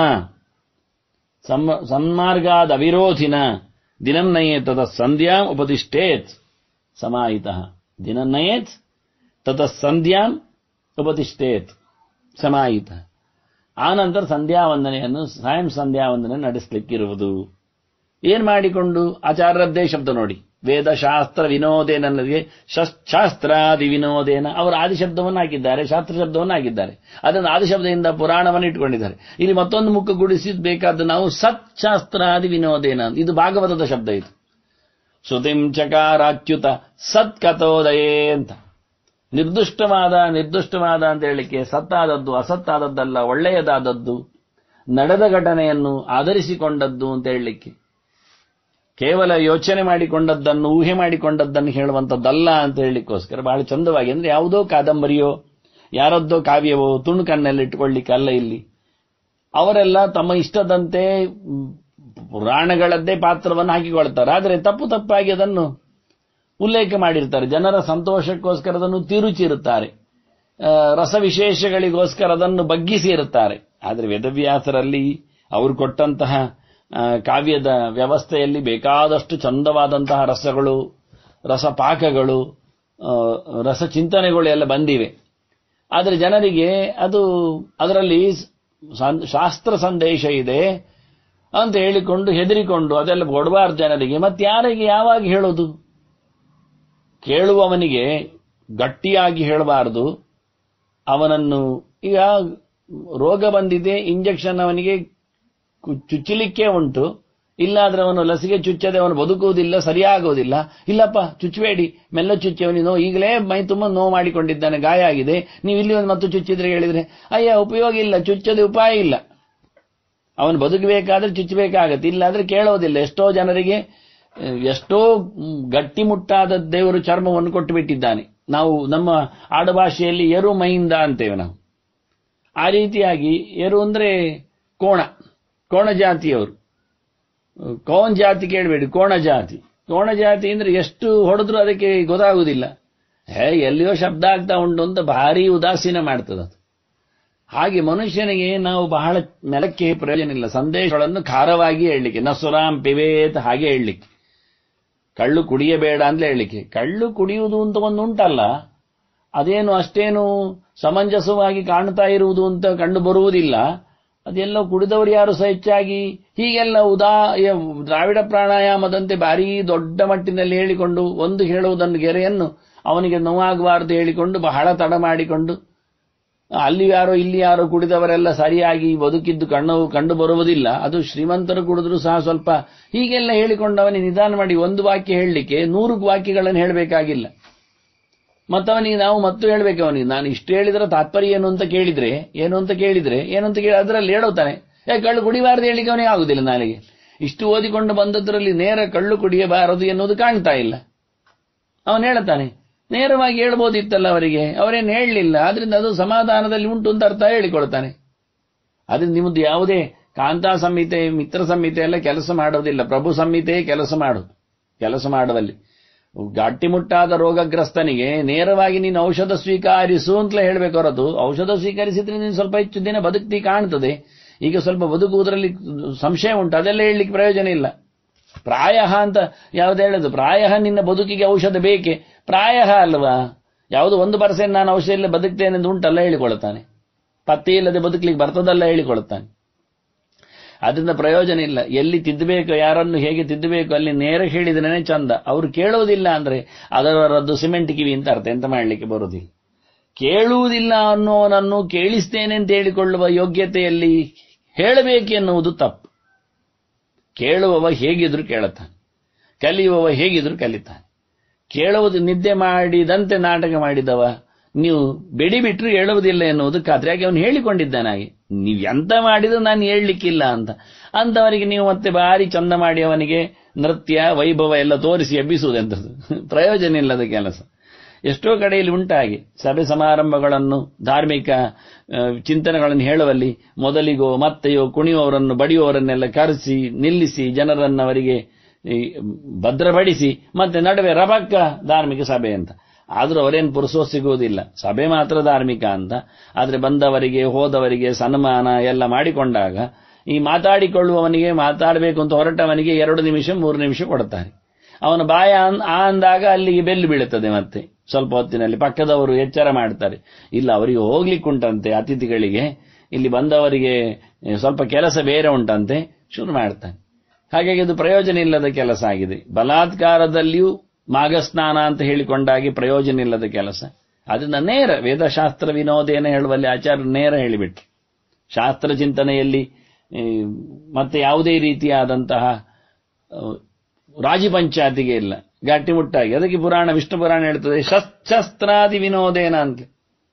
ಸನ್ಮಾರ್ಗಾದವಿರೋಧಿನ ದಿನನ್ನಯೇತ್ ತದ ಸಂಧ್ಯಾಂ ಉಪತಿಷ್ಠೇತ್ ಸಮಾಹಿತ ದಿನನ್ನಯೇತ್ ತದ ಸಂಧ್ಯಾಂ ಉಪತಿಷ್ಠೇತ್ ಸಮಾಹಿತ ಆನಂತರ ಸಂಧ್ಯಾ ವಂದನೆಯನ್ನು ಸಾಯಂ ಸಂಧ್ಯಾ ವಂದನೆ ನಡೆಸಲಿಕ್ಕಿರುವುದು ಏನ್ ಮಾಡಿಕೊಂಡು ಆಚಾರ್ಯದ್ದೇ ಶಬ್ದ ನೋಡಿ ವೇದಶಾಸ್ತ್ರ ವಿನೋದೇನ ಅನ್ನೋದಕ್ಕೆ ಶಾಸ್ತ್ರಾದಿ ವಿನೋದೇನ ಅವರು ಆದಿಶಬ್ದವನ್ನು ಹಾಕಿದ್ದಾರೆ ಶಾಸ್ತ್ರ ಶಬ್ದವನ್ನು ಹಾಕಿದ್ದಾರೆ ಅದನ್ನು ಆದಿಶಬ್ದದಿಂದ ಪುರಾಣವನ್ನು ಇಟ್ಕೊಂಡಿದ್ದಾರೆ ಇಲ್ಲಿ ಮತ್ತೊಂದು ಮುಖ ಗುಡಿಸಿದ್ ಬೇಕಾದ ನಾವು ಸತ್ ಶಾಸ್ತ್ರಾದಿ ವಿನೋದೇನ ಅಂತ. ಇದು ಭಾಗವತದ ಶಬ್ದ ಇದು ಶ್ರುತಿಂ ಚಕಾರಾಚ್ಯುತ ಸತ್ಕಥೋದಯೇ ಅಂತ ನಿರ್ದುಷ್ಟವಾದ ನಿರ್ದುಷ್ಟವಾದ ಅಂತ ಹೇಳಲಿಕ್ಕೆ ಸತ್ತಾದದ್ದು ಅಸತ್ತಾದದ್ದಲ್ಲ ಒಳ್ಳೆಯದಾದದ್ದು ನಡೆದ ಘಟನೆಯನ್ನು ಆಧರಿಸಿಕೊಂಡದ್ದು ಅಂತ ಹೇಳಲಿಕ್ಕೆ ಕೇವಲ ಯೋಚನೆ ಮಾಡಿಕೊಂಡದ್ದನ್ನು ಊಹೆ ಮಾಡಿಕೊಂಡದ್ದನ್ನು ಹೇಳುವಂಥದ್ದಲ್ಲ ಅಂತ ಹೇಳಲಿಕ್ಕೋಸ್ಕರ ಬಹಳ ಚಂದವಾಗಿ ಅಂದ್ರೆ ಯಾವುದೋ ಕಾದಂಬರಿಯೋ ಯಾರದ್ದೋ ಕಾವ್ಯವೋ ತುಣುಕನ್ನೆಲ್ಲ ಇಟ್ಕೊಳ್ಳಿಕ್ಕೆ ಅಲ್ಲ ಇಲ್ಲಿ ಅವರೆಲ್ಲ ತಮ್ಮ ಇಷ್ಟದಂತೆ ಮ್, ಪುರಾಣಗಳದ್ದೇ ಪಾತ್ರವನ್ನು ಹಾಕಿಕೊಳ್ತಾರೆ ಆದರೆ ತಪ್ಪು ತಪ್ಪಾಗಿ ಅದನ್ನು ಉಲ್ಲೇಖ ಮಾಡಿರ್ತಾರೆ ಜನರ ಸಂತೋಷಕ್ಕೋಸ್ಕರ ಅದನ್ನು ತಿರುಚಿರುತ್ತಾರೆ ಆ, ರಸವಿಶೇಷಗಳಿಗೋಸ್ಕರ ಅದನ್ನು ಬಗ್ಗಿಸಿರುತ್ತಾರೆ ಆದರೆ ವೇದವ್ಯಾಸರಲ್ಲಿ ಅವರು ಕೊಟ್ಟಂತಹ ಆ, ಕಾವ್ಯದ ವ್ಯವಸ್ಥೆಯಲ್ಲಿ ಬೇಕಾದಷ್ಟು ಚಂದವಾದಂತಹ ರಸಗಳು ರಸಪಾಕಗಳು ಆ, ರಸಚಿಂತನೆಗಳು ಎಲ್ಲ ಬಂದಿವೆ ಆದರೆ ಜನರಿಗೆ ಅದು ಅದರಲ್ಲಿ ಸಂ- ಶಾಸ್ತ್ರ ಸಂದೇಶ ಇದೆ ಅಂತ ಹೇಳಿಕೊಂಡು ಹೆದರಿಕೊಂಡು ಅದೆಲ್ಲ ಕೊಡಬಾರ್ದು ಜನರಿಗೆ ಮತ್ತೆ ಯಾರಿಗೆ ಯಾವಾಗ ಹೇಳೋದು ಕೇಳುವವನಿಗೆ ಗಟ್ಟಿಯಾಗಿ ಹೇಳಬಾರದು ಅವನನ್ನು ಈಗ ರೋಗ ಬಂದಿದೆ ಇಂಜೆಕ್ಷನ್ ಅವನಿಗೆ ಕು- ಚುಚ್ಚಲಿಕ್ಕೆ ಉಂಟು ಇಲ್ಲಾದ್ರೆ ಅವನು ಲಸಿಕೆ ಚುಚ್ಚದೆ ಅವನು ಬದುಕುವುದಿಲ್ಲ ಸರಿಯಾಗುವುದಿಲ್ಲ ಇಲ್ಲಪ್ಪ ಚುಚ್ಚಬೇಡಿ ಮೆಲ್ಲ ಚುಚ್ಚಿ ಅವನಿಗೆ ನೋವು ಈಗಲೇ ಮೈ ತುಂಬ ನೋವು ಮಾಡಿಕೊಂಡಿದ್ದಾನೆ ಗಾಯ ಆಗಿದೆ ನೀವು ಇಲ್ಲಿ ಒಂದು ಮತ್ತು ಚುಚ್ಚಿದ್ರೆ ಹೇಳಿದ್ರೆ ಅಯ್ಯ ಉಪಯೋಗ ಇಲ್ಲ ಚುಚ್ಚದೆ ಉಪಾಯ ಇಲ್ಲ ಅವನು ಬದುಕಬೇಕಾದ್ರೆ ಚುಚ್ಚಬೇಕಾಗತ್ತೆ ಇಲ್ಲಾದ್ರೆ ಕೇಳೋದಿಲ್ಲ ಎಷ್ಟೋ ಜನರಿಗೆ ಅಹ್, ಎಷ್ಟೋ ಮ್, ಗಟ್ಟಿಮುಟ್ಟಾದ ದೇವರು ಚರ್ಮವನ್ನು ಕೊಟ್ಟು ಬಿಟ್ಟಿದ್ದಾನೆ ನಾವು ನಮ್ಮ ಆಡುಭಾಷೆಯಲ್ಲಿ ಎರು ಮೈಂದ ಅಂತೇವೆ ನಾವು ಆ ರೀತಿಯಾಗಿ ಎರು ಅಂದ್ರೆ ಕೋಣ ಕೋಣ ಜಾತಿಯವರು ಕೋನ್ ಜಾತಿ ಕೇಳಬೇಡಿ ಕೋಣ ಜಾತಿ ಕೋಣ ಜಾತಿ ಅಂದ್ರೆ ಎಷ್ಟು ಹೊಡೆದ್ರು ಅದಕ್ಕೆ ಗೊತ್ತಾಗುವುದಿಲ್ಲ ಹೇ ಎಲ್ಲಿಯೋ ಶಬ್ದ ಆಗ್ತಾ ಉಂಟು ಅಂತ ಭಾರಿ ಉದಾಸೀನ ಮಾಡ್ತದೆ ಅದು ಹಾಗೆ ಮನುಷ್ಯನಿಗೆ ನಾವು ಬಹಳ ಮೆಲಕ್ಕೆ ಪ್ರಯೋಜನ ಇಲ್ಲ ಸಂದೇಶಗಳನ್ನು ಖಾರವಾಗಿ ಹೇಳಲಿಕ್ಕೆ ನಸುರಾಮ್ ಪಿವೇತ್ ಹಾಗೆ ಹೇಳಲಿಕ್ಕೆ ಕಳ್ಳು ಕುಡಿಯಬೇಡ ಅಂತ ಹೇಳಲಿಕ್ಕೆ ಕಳ್ಳು ಕುಡಿಯುವುದು ಅಂತ ಒಂದು ಉಂಟಲ್ಲ ಅದೇನು ಅಷ್ಟೇನು ಸಮಂಜಸವಾಗಿ ಕಾಣ್ತಾ ಇರುವುದು ಅಂತ ಕಂಡು ಬರುವುದಿಲ್ಲ ಅದೆಲ್ಲ ಕುಡಿದವರು ಯಾರು ಸಹ ಹೆಚ್ಚಾಗಿ ಹೀಗೆಲ್ಲ ಉದಾ ಯ- ದ್ರಾವಿಡ ಪ್ರಾಣಾಯಾಮದಂತೆ ಭಾರೀ ದೊಡ್ಡ ಮಟ್ಟಿನಲ್ಲಿ ಹೇಳಿಕೊಂಡು ಒಂದು ಹೇಳುವುದನ್ನು ಗೆರೆಯನ್ನು ಅವನಿಗೆ ನೋವಾಗಬಾರದು ಹೇಳಿಕೊಂಡು ಬಹಳ ತಡ ಮಾಡಿಕೊಂಡು ಅಲ್ಲಿ ಯಾರೋ ಇಲ್ಲಿ ಯಾರೋ ಕುಡಿದವರೆಲ್ಲ ಸರಿಯಾಗಿ ಬದುಕಿದ್ದು ಕಣ್ಣು ಕಂಡು ಬರುವುದಿಲ್ಲ ಅದು ಶ್ರೀಮಂತರು ಕುಡಿದ್ರು ಸಹ ಸ್ವಲ್ಪ ಹೀಗೆಲ್ಲ ಹೇಳಿಕೊಂಡು ಅವನಿಗೆ ನಿಧಾನ ಮಾಡಿ ಒಂದು ವಾಕ್ಯ ಹೇಳಲಿಕ್ಕೆ ನೂರು ವಾಕ್ಯಗಳನ್ನು ಹೇಳಬೇಕಾಗಿಲ್ಲ ಮತ್ತವನಿಗೆ ನಾವು ಮತ್ತು ಹೇಳ್ಬೇಕು ಅವನಿಗೆ ನಾನು ಇಷ್ಟು ಹೇಳಿದ್ರೆ ತಾತ್ಪರ್ಯ ಏನು ಅಂತ ಕೇಳಿದ್ರೆ ಏನು ಅಂತ ಕೇಳಿದ್ರೆ ಏನು ಅಂತ ಕೇಳಿ ಅದರಲ್ಲಿ ಹೇಳುತ್ತಾನೆ ಏ ಕಳ್ಳು ಕುಡಿಬಾರದು ಹೇಳಿಕ್ಕೆ ಅವನಿಗೆ ಆಗುದಿಲ್ಲ ನಾಳೆಗೆ ಇಷ್ಟು ಓದಿಕೊಂಡು ಬಂದದ್ರಲ್ಲಿ ನೇರ ಕಳ್ಳು ಕುಡಿಯಬಾರದು ಎನ್ನುವುದು ಕಾಣ್ತಾ ಇಲ್ಲ ಅವನು ಹೇಳ್ತಾನೆ ನೇರವಾಗಿ ಹೇಳ್ಬೋದಿತ್ತಲ್ಲ ಅವರಿಗೆ ಅವರೇನು ಹೇಳಲಿಲ್ಲ ಆದ್ರಿಂದ ಅದು ಸಮಾಧಾನದಲ್ಲಿ ಉಂಟು ಅಂತ ಅರ್ಥ ಹೇಳಿಕೊಳ್ತಾನೆ ಅದರಿಂದ ನಿಮ್ಮದು ಯಾವುದೇ ಕಾಂತಾ ಸಂಹಿತೆ ಮಿತ್ರ ಸಂಹಿತೆ ಎಲ್ಲ ಕೆಲಸ ಮಾಡೋದಿಲ್ಲ ಪ್ರಭು ಸಂಹಿತೆ ಕೆಲಸ ಮಾಡೋದು ಕೆಲಸ ಮಾಡುವಲ್ಲಿ ಗಟ್ಟಿಮುಟ್ಟಾದ ರೋಗಗ್ರಸ್ತನಿಗೆ ನೇರವಾಗಿ ನೀನು ಔಷಧ ಸ್ವೀಕರಿಸು ಅಂತಲೇ ಹೇಳಬೇಕು ಹೊರತು ಔಷಧ ಸ್ವೀಕರಿಸಿದ್ರೆ ನೀನು ಸ್ವಲ್ಪ ಹೆಚ್ಚು ದಿನ ಬದುಕ್ತಿ ಕಾಣ್ತದೆ ಈಗ ಸ್ವಲ್ಪ ಬದುಕುವುದರಲ್ಲಿ ಸಂಶಯ ಉಂಟು ಅದೆಲ್ಲ ಹೇಳಲಿಕ್ಕೆ ಪ್ರಯೋಜನ ಇಲ್ಲ ಪ್ರಾಯ ಅಂತ ಯಾವ್ದು ಹೇಳೋದು ಪ್ರಾಯ ನಿನ್ನ ಬದುಕಿಗೆ ಔಷಧ ಬೇಕೆ ಪ್ರಾಯ ಅಲ್ವಾ ಯಾವುದು ಒಂದು ಪರ್ಸೆಂಟ್ ನಾನು ಔಷಧ ಇಲ್ಲ ಬದುಕ್ತೇನೆ ಎಂದು ಉಂಟಲ್ಲ ಹೇಳಿಕೊಳ್ತಾನೆ ಪತ್ತೆ ಇಲ್ಲದೆ ಬದುಕಲಿಕ್ಕೆ ಬರ್ತದಲ್ಲ ಹೇಳಿಕೊಳ್ತಾನೆ ಅದರಿಂದ ಪ್ರಯೋಜನ ಇಲ್ಲ ಎಲ್ಲಿ ತಿದ್ದಬೇಕು ಯಾರನ್ನು ಹೇಗೆ ತಿದ್ದಬೇಕು ಅಲ್ಲಿ ನೇರ ಹೇಳಿದ್ರೇನೆ ಚಂದ ಅವರು ಕೇಳುವುದಿಲ್ಲ ಅಂದ್ರೆ ಅದರದ್ದು ಸಿಮೆಂಟ್ ಕಿವಿ ಅಂತ ಅರ್ಥ ಎಂತ ಮಾಡಲಿಕ್ಕೆ ಬರುವುದಿಲ್ಲ ಕೇಳುವುದಿಲ್ಲ ಅನ್ನೋನನ್ನು ಕೇಳಿಸ್ತೇನೆ ಅಂತ ಹೇಳಿಕೊಳ್ಳುವ ಯೋಗ್ಯತೆಯಲ್ಲಿ ಹೇಳಬೇಕೆನ್ನುವುದು ತಪ್ಪು ಕೇಳುವವ ಹೇಗಿದ್ರು ಕೇಳುತ್ತಾನೆ ಕಲಿಯುವವ ಹೇಗಿದ್ರು ಕಲಿತಾನೆ ಕೇಳುವುದು ನಿದ್ದೆ ಮಾಡಿದಂತೆ ನಾಟಕ ಮಾಡಿದವ ನೀವು ಬೆಡಿ ಬಿಟ್ಟರು ಹೇಳುವುದಿಲ್ಲ ಎನ್ನುವುದು ಖಾತ್ರಿ ಯಾಕೆ ಅವನು ಹೇಳಿಕೊಂಡಿದ್ದಾನೆ ಹಾಗೆ ನೀವು ಎಂತ ಮಾಡಿದ್ರು ನಾನು ಹೇಳಲಿಕ್ಕಿಲ್ಲ ಅಂತ ಅಂತವರಿಗೆ ನೀವು ಮತ್ತೆ ಭಾರಿ ಚಂದ ಮಾಡಿ ಅವನಿಗೆ ನೃತ್ಯ ವೈಭವ ಎಲ್ಲ ತೋರಿಸಿ ಎಬ್ಬಿಸುವುದೆಂಥದ್ದು ಪ್ರಯೋಜನ ಇಲ್ಲದ ಕೆಲಸ ಎಷ್ಟೋ ಕಡೆಯಲ್ಲಿ ಉಂಟಾಗಿ ಸಭೆ ಸಮಾರಂಭಗಳನ್ನು ಧಾರ್ಮಿಕ ಆ, ಚಿಂತನೆಗಳನ್ನು ಹೇಳುವಲ್ಲಿ ಮೊದಲಿಗೋ ಮತ್ತೆಯೋ ಕುಣಿಯುವವರನ್ನು ಬಡಿಯುವವರನ್ನೆಲ್ಲ ಕರೆಸಿ ನಿಲ್ಲಿಸಿ ಜನರನ್ನು ಅವರಿಗೆ ಈ, ಭದ್ರಪಡಿಸಿ ಮತ್ತೆ ನಡುವೆ ರಬಕ್ಕ ಧಾರ್ಮಿಕ ಸಭೆ ಅಂತ ಆದ್ರೂ ಅವರೇನು ಪುರುಸೋ ಸಿಗುವುದಿಲ್ಲ ಸಭೆ ಮಾತ್ರ ಧಾರ್ಮಿಕ ಅಂತ ಆದ್ರೆ ಬಂದವರಿಗೆ ಹೋದವರಿಗೆ ಸನ್ಮಾನ ಎಲ್ಲ ಮಾಡಿಕೊಂಡಾಗ ಈ ಮಾತಾಡಿಕೊಳ್ಳುವವನಿಗೆ ಮಾತಾಡಬೇಕು ಅಂತ ಹೊರಟವನಿಗೆ ಎರಡು ನಿಮಿಷ ಮೂರು ನಿಮಿಷ ಕೊಡುತ್ತಾರೆ ಅವನ ಬಾಯ ಅನ್- ಆ ಅಂದಾಗ ಅಲ್ಲಿಗೆ ಬೆಲ್ಲು ಬೀಳುತ್ತದೆ ಮತ್ತೆ ಸ್ವಲ್ಪ ಹೊತ್ತಿನಲ್ಲಿ ಪಕ್ಕದವರು ಎಚ್ಚರ ಮಾಡ್ತಾರೆ ಇಲ್ಲ ಅವರಿಗೆ ಹೋಗ್ಲಿಕ್ಕುಂಟಂತೆ ಅತಿಥಿಗಳಿಗೆ ಇಲ್ಲಿ ಬಂದವರಿಗೆ ಏ, ಸ್ವಲ್ಪ ಕೆಲಸ ಬೇರೆ ಉಂಟಂತೆ ಶುರು ಮಾಡ್ತಾನೆ ಹಾಗಾಗಿ ಅದು ಪ್ರಯೋಜನ ಇಲ್ಲದ ಕೆಲಸ ಆಗಿದೆ ಬಲಾತ್ಕಾರದಲ್ಲಿಯೂ ಮಾಘಸ್ನಾನ ಅಂತ ಹೇಳಿಕೊಂಡಾಗಿ ಪ್ರಯೋಜನ ಇಲ್ಲದ ಕೆಲಸ ಅದನ್ನ ನೇರ ವೇದಶಾಸ್ತ್ರ ವಿನೋದೇನ ಹೇಳುವಲ್ಲಿ ಆಚಾರ್ಯ ನೇರ ಹೇಳಿಬಿಟ್ರು ಶಾಸ್ತ್ರ ಚಿಂತನೆಯಲ್ಲಿ ಈ, ಮತ್ತೆ ಯಾವುದೇ ರೀತಿಯಾದಂತಹ ಆ, ರಾಜಿ ಪಂಚಾಯತಿಗೆ ಇಲ್ಲ ಗಟ್ಟಿಮುಟ್ಟಾಗಿ ಅದಕ್ಕೆ ಪುರಾಣ ವಿಷ್ಣು ಪುರಾಣ ಹೇಳ್ತದೆ ಶಸ್ತ್ರಾದಿ ವಿನೋದೇನ ಅಂತ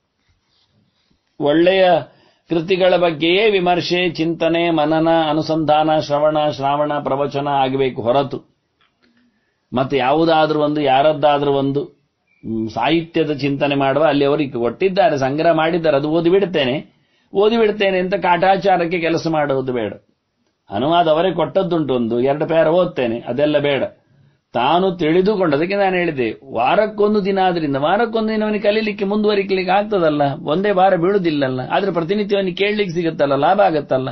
ಒಳ್ಳೆಯ ಕೃತಿಗಳ ಬಗ್ಗೆಯೇ ವಿಮರ್ಶೆ ಚಿಂತನೆ ಮನನ ಅನುಸಂಧಾನ ಶ್ರವಣ ಶ್ರಾವಣ ಪ್ರವಚನ ಆಗಬೇಕು ಹೊರತು ಮತ್ತೆ ಯಾವುದಾದ್ರೂ ಒಂದು ಯಾರದ್ದಾದ್ರೂ ಒಂದು ಮ್, ಸಾಹಿತ್ಯದ ಚಿಂತನೆ ಮಾಡುವ ಅಲ್ಲಿ ಅವರಿಗೆ ಕೊಟ್ಟಿದ್ದಾರೆ ಸಂಗ್ರಹ ಮಾಡಿದ್ದಾರೆ ಅದು ಓದಿ ಬಿಡ್ತೇನೆ ಓದಿ ಬಿಡ್ತೇನೆ ಅಂತ ಕಾಟಾಚಾರಕ್ಕೆ ಕೆಲಸ ಮಾಡುವುದು ಬೇಡ ಅನುವಾದ ಅವರೇ ಕೊಟ್ಟದ್ದುಂಟು ಒಂದು ಎರಡು ಪೇರ ಓದ್ತೇನೆ ಅದೆಲ್ಲ ಬೇಡ ತಾನು ತಿಳಿದುಕೊಂಡು ಅದಕ್ಕೆ ನಾನು ಹೇಳಿದೆ ವಾರಕ್ಕೊಂದು ದಿನ ಆದ್ರಿಂದ ವಾರಕ್ಕೊಂದು ದಿನ ಅವನಿಗೆ ಕಲೀಲಿಕ್ಕೆ ಮುಂದುವರಿಲಿಕ್ಕೆ ಆಗ್ತದಲ್ಲ ಒಂದೇ ವಾರ ಬೀಳುದಿಲ್ಲಲ್ಲ ಆದ್ರೆ ಪ್ರತಿನಿತ್ಯ ಅವನಿಗೆ ಕೇಳಲಿಕ್ಕೆ ಸಿಗುತ್ತಲ್ಲ ಲಾಭ ಆಗತ್ತಲ್ಲ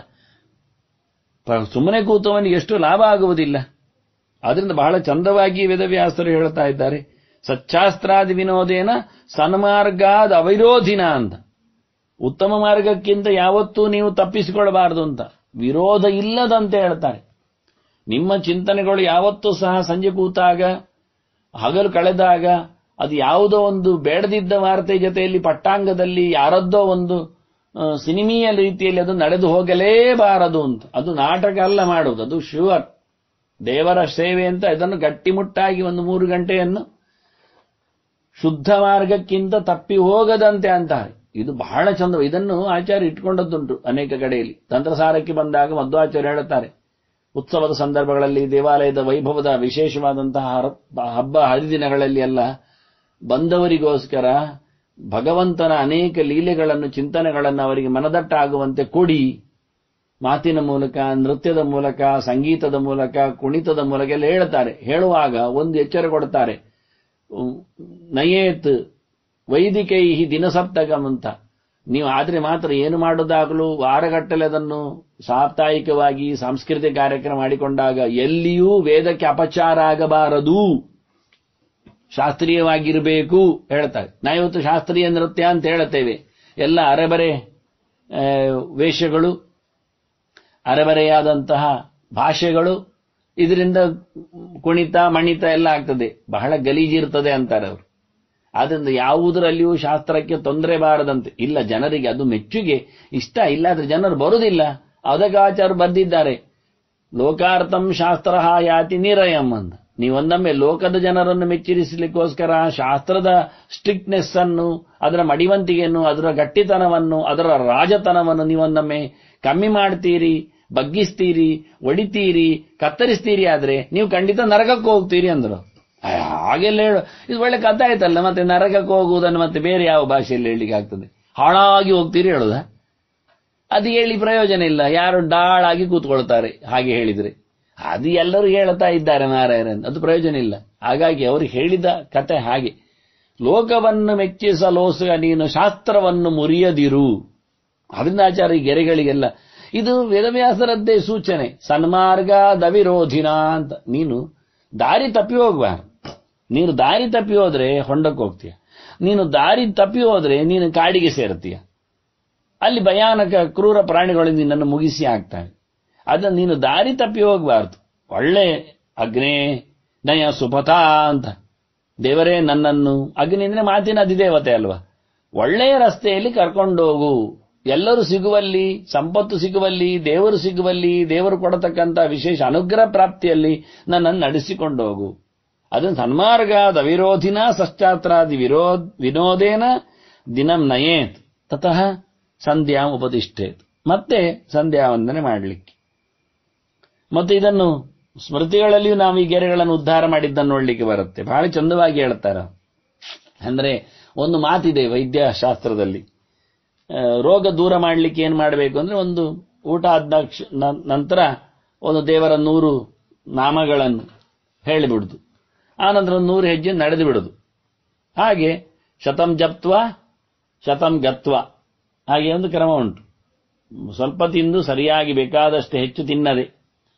ಪ- ಸುಮ್ಮನೆ ಕೂತವನಿಗೆ ಎಷ್ಟು ಲಾಭ ಆಗುವುದಿಲ್ಲ ಆದ್ರಿಂದ ಬಹಳ ಚಂದವಾಗಿ ವೇದವ್ಯಾಸರು ಹೇಳ್ತಾ ಇದ್ದಾರೆ ಸಚ್ಚಾಸ್ತ್ರಾದಿ ವಿನೋದೇನ ಸನ್ಮಾರ್ಗಾದ ಅವಿರೋಧಿನ ಅಂತ ಉತ್ತಮ ಮಾರ್ಗಕ್ಕಿಂತ ಯಾವತ್ತೂ ನೀವು ತಪ್ಪಿಸಿಕೊಳ್ಳಬಾರದು ಅಂತ ವಿರೋಧ ಇಲ್ಲದಂತೆ ಹೇಳ್ತಾರೆ ನಿಮ್ಮ ಚಿಂತನೆಗಳು ಯಾವತ್ತೂ ಸಹ ಸಂಜೆ ಕೂತಾಗ ಹಗಲು ಕಳೆದಾಗ ಅದು ಯಾವುದೋ ಒಂದು ಬೇಡದಿದ್ದ ವಾರ್ತೆ ಜೊತೆಯಲ್ಲಿ ಪಟ್ಟಾಂಗದಲ್ಲಿ ಯಾರದ್ದೋ ಒಂದು ಆ, ಸಿನಿಮೀಯ ರೀತಿಯಲ್ಲಿ ಅದು ನಡೆದು ಹೋಗಲೇಬಾರದು ಅಂತ ಅದು ನಾಟಕ ಅಲ್ಲ ಮಾಡುವುದು ಅದು ಶ್ಯೂರ್ ದೇವರ ಸೇವೆ ಅಂತ ಇದನ್ನು ಗಟ್ಟಿಮುಟ್ಟಾಗಿ ಒಂದು ಮೂರು ಗಂಟೆಯನ್ನು ಶುದ್ಧ ಮಾರ್ಗಕ್ಕಿಂತ ತಪ್ಪಿ ಹೋಗದಂತೆ ಅಂತಾರೆ ಇದು ಬಹಳ ಚಂದ ಇದನ್ನು ಆಚಾರ್ಯ ಇಟ್ಕೊಂಡದ್ದುಂಟು ಅನೇಕ ಕಡೆಯಲ್ಲಿ ತಂತ್ರಸಾರಕ್ಕೆ ಬಂದಾಗ ಮಧ್ವಾಚಾರ್ಯ ಹೇಳುತ್ತಾರೆ ಉತ್ಸವದ ಸಂದರ್ಭಗಳಲ್ಲಿ ದೇವಾಲಯದ ವೈಭವದ ವಿಶೇಷವಾದಂತಹ ಹರ- ಹಬ್ಬ ಹರಿದಿನಗಳಲ್ಲಿ ಎಲ್ಲ ಬಂದವರಿಗೋಸ್ಕರ ಭಗವಂತನ ಅನೇಕ ಲೀಲೆಗಳನ್ನು ಚಿಂತನೆಗಳನ್ನು ಅವರಿಗೆ ಮನದಟ್ಟಾಗುವಂತೆ ಕೊಡಿ ಮಾತಿನ ಮೂಲಕ ನೃತ್ಯದ ಮೂಲಕ ಸಂಗೀತದ ಮೂಲಕ ಕುಣಿತದ ಮೂಲಕ ಎಲ್ಲ ಹೇಳ್ತಾರೆ ಹೇಳುವಾಗ ಒಂದು ಎಚ್ಚರ ಕೊಡ್ತಾರೆ ಉಮ್, ನಯೇತ್ ವೈದಿಕೈ ದಿನಸಪ್ತಕಂ ಅಂತ ನೀವು ಆದ್ರೆ ಮಾತ್ರ ಏನು ಮಾಡೋದಾಗಲೂ ವಾರಗಟ್ಟಲೆ ಅದನ್ನು ಸಾಪ್ತಾಹಿಕವಾಗಿ ಸಾಂಸ್ಕೃತಿಕ ಕಾರ್ಯಕ್ರಮ ಮಾಡಿಕೊಂಡಾಗ ಎಲ್ಲಿಯೂ ವೇದಕ್ಕೆ ಅಪಚಾರ ಆಗಬಾರದು ಶಾಸ್ತ್ರೀಯವಾಗಿರಬೇಕು ಹೇಳ್ತಾರೆ ನಾವಿವತ್ತು ಶಾಸ್ತ್ರೀಯ ನೃತ್ಯ ಅಂತ ಹೇಳುತ್ತೇವೆ ಎಲ್ಲ ಅರೆಬರೆ ಆ, ವೇಷಗಳು ಅರೆಬರೆಯಾದಂತಹ ಭಾಷೆಗಳು ಇದರಿಂದ ಕುಣಿತ ಮಣಿತ ಎಲ್ಲ ಆಗ್ತದೆ ಬಹಳ ಗಲೀಜಿರ್ತದೆ ಅಂತಾರೆ ಅವರು ಆದ್ರಿಂದ ಯಾವುದರಲ್ಲಿಯೂ ಶಾಸ್ತ್ರಕ್ಕೆ ತೊಂದರೆ ಬಾರದಂತೆ ಇಲ್ಲ ಜನರಿಗೆ ಅದು ಮೆಚ್ಚುಗೆ ಇಷ್ಟ ಇಲ್ಲಾದ್ರೆ ಜನರು ಬರುವುದಿಲ್ಲ ಅದಕ್ಕಾಚಾರ ಬರೆದಿದ್ದಾರೆ ಲೋಕಾರ್ಥಂ ಶಾಸ್ತ್ರ ಯಾತಿ ನಿರಯಂ ಅಂತ ನೀವೊಂದೊಮ್ಮೆ ಲೋಕದ ಜನರನ್ನು ಮೆಚ್ಚರಿಸಲಿಕ್ಕೋಸ್ಕರ ಶಾಸ್ತ್ರದ ಸ್ಟ್ರಿಕ್ಟ್ನೆಸ್ ಅನ್ನು ಅದರ ಮಡಿವಂತಿಗೆಯನ್ನು ಅದರ ಗಟ್ಟಿತನವನ್ನು ಅದರ ರಾಜತನವನ್ನು ನೀವೊಂದೊಮ್ಮೆ ಕಮ್ಮಿ ಮಾಡ್ತೀರಿ ಬಗ್ಗಿಸ್ತೀರಿ ಒಡಿತೀರಿ ಕತ್ತರಿಸ್ತೀರಿ ಆದ್ರೆ ನೀವು ಖಂಡಿತ ನರಕಕ್ಕೆ ಹೋಗ್ತೀರಿ ಅಂದ್ರು ಅಯ್ಯ, ಹಾಗೆಲ್ಲ ಹೇಳು ಇದು ಒಳ್ಳೆ ಕಥೆ ಆಯ್ತಲ್ಲ ಮತ್ತೆ ನರಕಕ್ಕೆ ಹೋಗುವುದನ್ನು ಮತ್ತೆ ಬೇರೆ ಯಾವ ಭಾಷೆಯಲ್ಲಿ ಹೇಳಲಿಕ್ಕೆ ಆಗ್ತದೆ ಹಾಳಾಗಿ ಹೋಗ್ತೀರಿ ಹೇಳುದಾ ಅದು ಹೇಳಿ ಪ್ರಯೋಜನ ಇಲ್ಲ ಯಾರು ಡಾಳಾಗಿ ಕೂತ್ಕೊಳ್ತಾರೆ ಹಾಗೆ ಹೇಳಿದ್ರೆ ಅದು ಎಲ್ಲರೂ ಹೇಳ್ತಾ ಇದ್ದಾರೆ ನಾರಾಯಣನ್ ಅದು ಪ್ರಯೋಜನ ಇಲ್ಲ ಹಾಗಾಗಿ ಅವರು ಹೇಳಿದ ಕತೆ ಹಾಗೆ ಲೋಕವನ್ನು ಮೆಚ್ಚಿಸಲೋಸುಗ ನೀನು ಶಾಸ್ತ್ರವನ್ನು ಮುರಿಯದಿರು ಅದರಿಂದ ಆಚಾರ್ಯ ಈ ಗೆರೆಗಳಿಗೆಲ್ಲ ಇದು ವೇದವ್ಯಾಸರದ್ದೇ ಸೂಚನೆ ಸನ್ಮಾರ್ಗದ ವಿರೋಧಿನ ಅಂತ ನೀನು ದಾರಿ ತಪ್ಪಿ ಹೋಗ್ಬಾರ್ದು ನೀನು ದಾರಿ ತಪ್ಪಿ ಹೋದ್ರೆ ಹೊಂಡಕ್ಕೆ ಹೋಗ್ತೀಯ ನೀನು ದಾರಿ ತಪ್ಪಿ ಹೋದ್ರೆ ನೀನು ಕಾಡಿಗೆ ಸೇರ್ತೀಯ ಅಲ್ಲಿ ಭಯಾನಕ ಕ್ರೂರ ಪ್ರಾಣಿಗಳು ನಿನ್ನನ್ನು ಮುಗಿಸಿ ಹಾಕ್ತವೆ ಅದನ್ನು ನೀನು ದಾರಿ ತಪ್ಪಿ ಹೋಗಬಾರ್ದು ಒಳ್ಳೆ ಅಗ್ನೇ ನಯ ಸುಪಥ ಅಂತ ದೇವರೇ ನನ್ನನ್ನು ಅಗ್ನಿ ಅಂದ್ರೆ ಮಾತಿನ ಅಧಿದೇವತೆ ಅಲ್ವಾ ಒಳ್ಳೆಯ ರಸ್ತೆಯಲ್ಲಿ ಕರ್ಕೊಂಡೋಗು ಎಲ್ಲರೂ ಸಿಗುವಲ್ಲಿ ಸಂಪತ್ತು ಸಿಗುವಲ್ಲಿ ದೇವರು ಸಿಗುವಲ್ಲಿ ದೇವರು ಕೊಡತಕ್ಕಂಥ ವಿಶೇಷ ಅನುಗ್ರಹ ಪ್ರಾಪ್ತಿಯಲ್ಲಿ ನನ್ನನ್ನು ನಡೆಸಿಕೊಂಡು ಹೋಗು ಅದನ್ನು ಸನ್ಮಾರ್ಗದ ವಿರೋಧಿನ ಸಶ್ಚಾತ್ರಾದಿ ವಿರೋಧ ವಿನೋದೇನ ದಿನಂ ನಯೇತ್ ತತಃ ಸಂಧ್ಯಾ ಉಪದಿಷ್ಟೇತ್ ಮತ್ತೆ ಸಂಧ್ಯಾ ವಂದನೆ ಮಾಡಲಿಕ್ಕೆ ಮತ್ತೆ ಇದನ್ನು ಸ್ಮೃತಿಗಳಲ್ಲಿಯೂ ನಾವು ಈ ಗೆರೆಗಳನ್ನು ಉದ್ಧಾರ ಮಾಡಿದ್ದನ್ನು ನೋಡ್ಲಿಕ್ಕೆ ಬರುತ್ತೆ ಬಹಳ ಚಂದವಾಗಿ ಹೇಳ್ತಾರೆ ಅಂದ್ರೆ ಒಂದು ಮಾತಿದೆ ವೈದ್ಯಶಾಸ್ತ್ರದಲ್ಲಿ ಆ, ರೋಗ ದೂರ ಮಾಡಲಿಕ್ಕೆ ಏನು ಮಾಡಬೇಕು ಅಂದ್ರೆ ಒಂದು ಊಟ ಆದ ಕ್ಷ- ನ- ನಂತರ ಒಂದು ದೇವರ ನೂರು ನಾಮಗಳನ್ನು ಹೇಳಿಬಿಡುದು ಆನಂತರ ಒಂದು ನೂರು ಹೆಜ್ಜೆ ನಡೆದು ಬಿಡುದು ಹಾಗೆ ಶತಂ ಜಪ್ತ್ವ ಶತಂ ಗತ್ವ ಹಾಗೆ ಒಂದು ಕ್ರಮ ಉಂಟು ಸ್ವಲ್ಪ ತಿಂದು ಸರಿಯಾಗಿ ಬೇಕಾದಷ್ಟು ಹೆಚ್ಚು ತಿನ್ನದೆ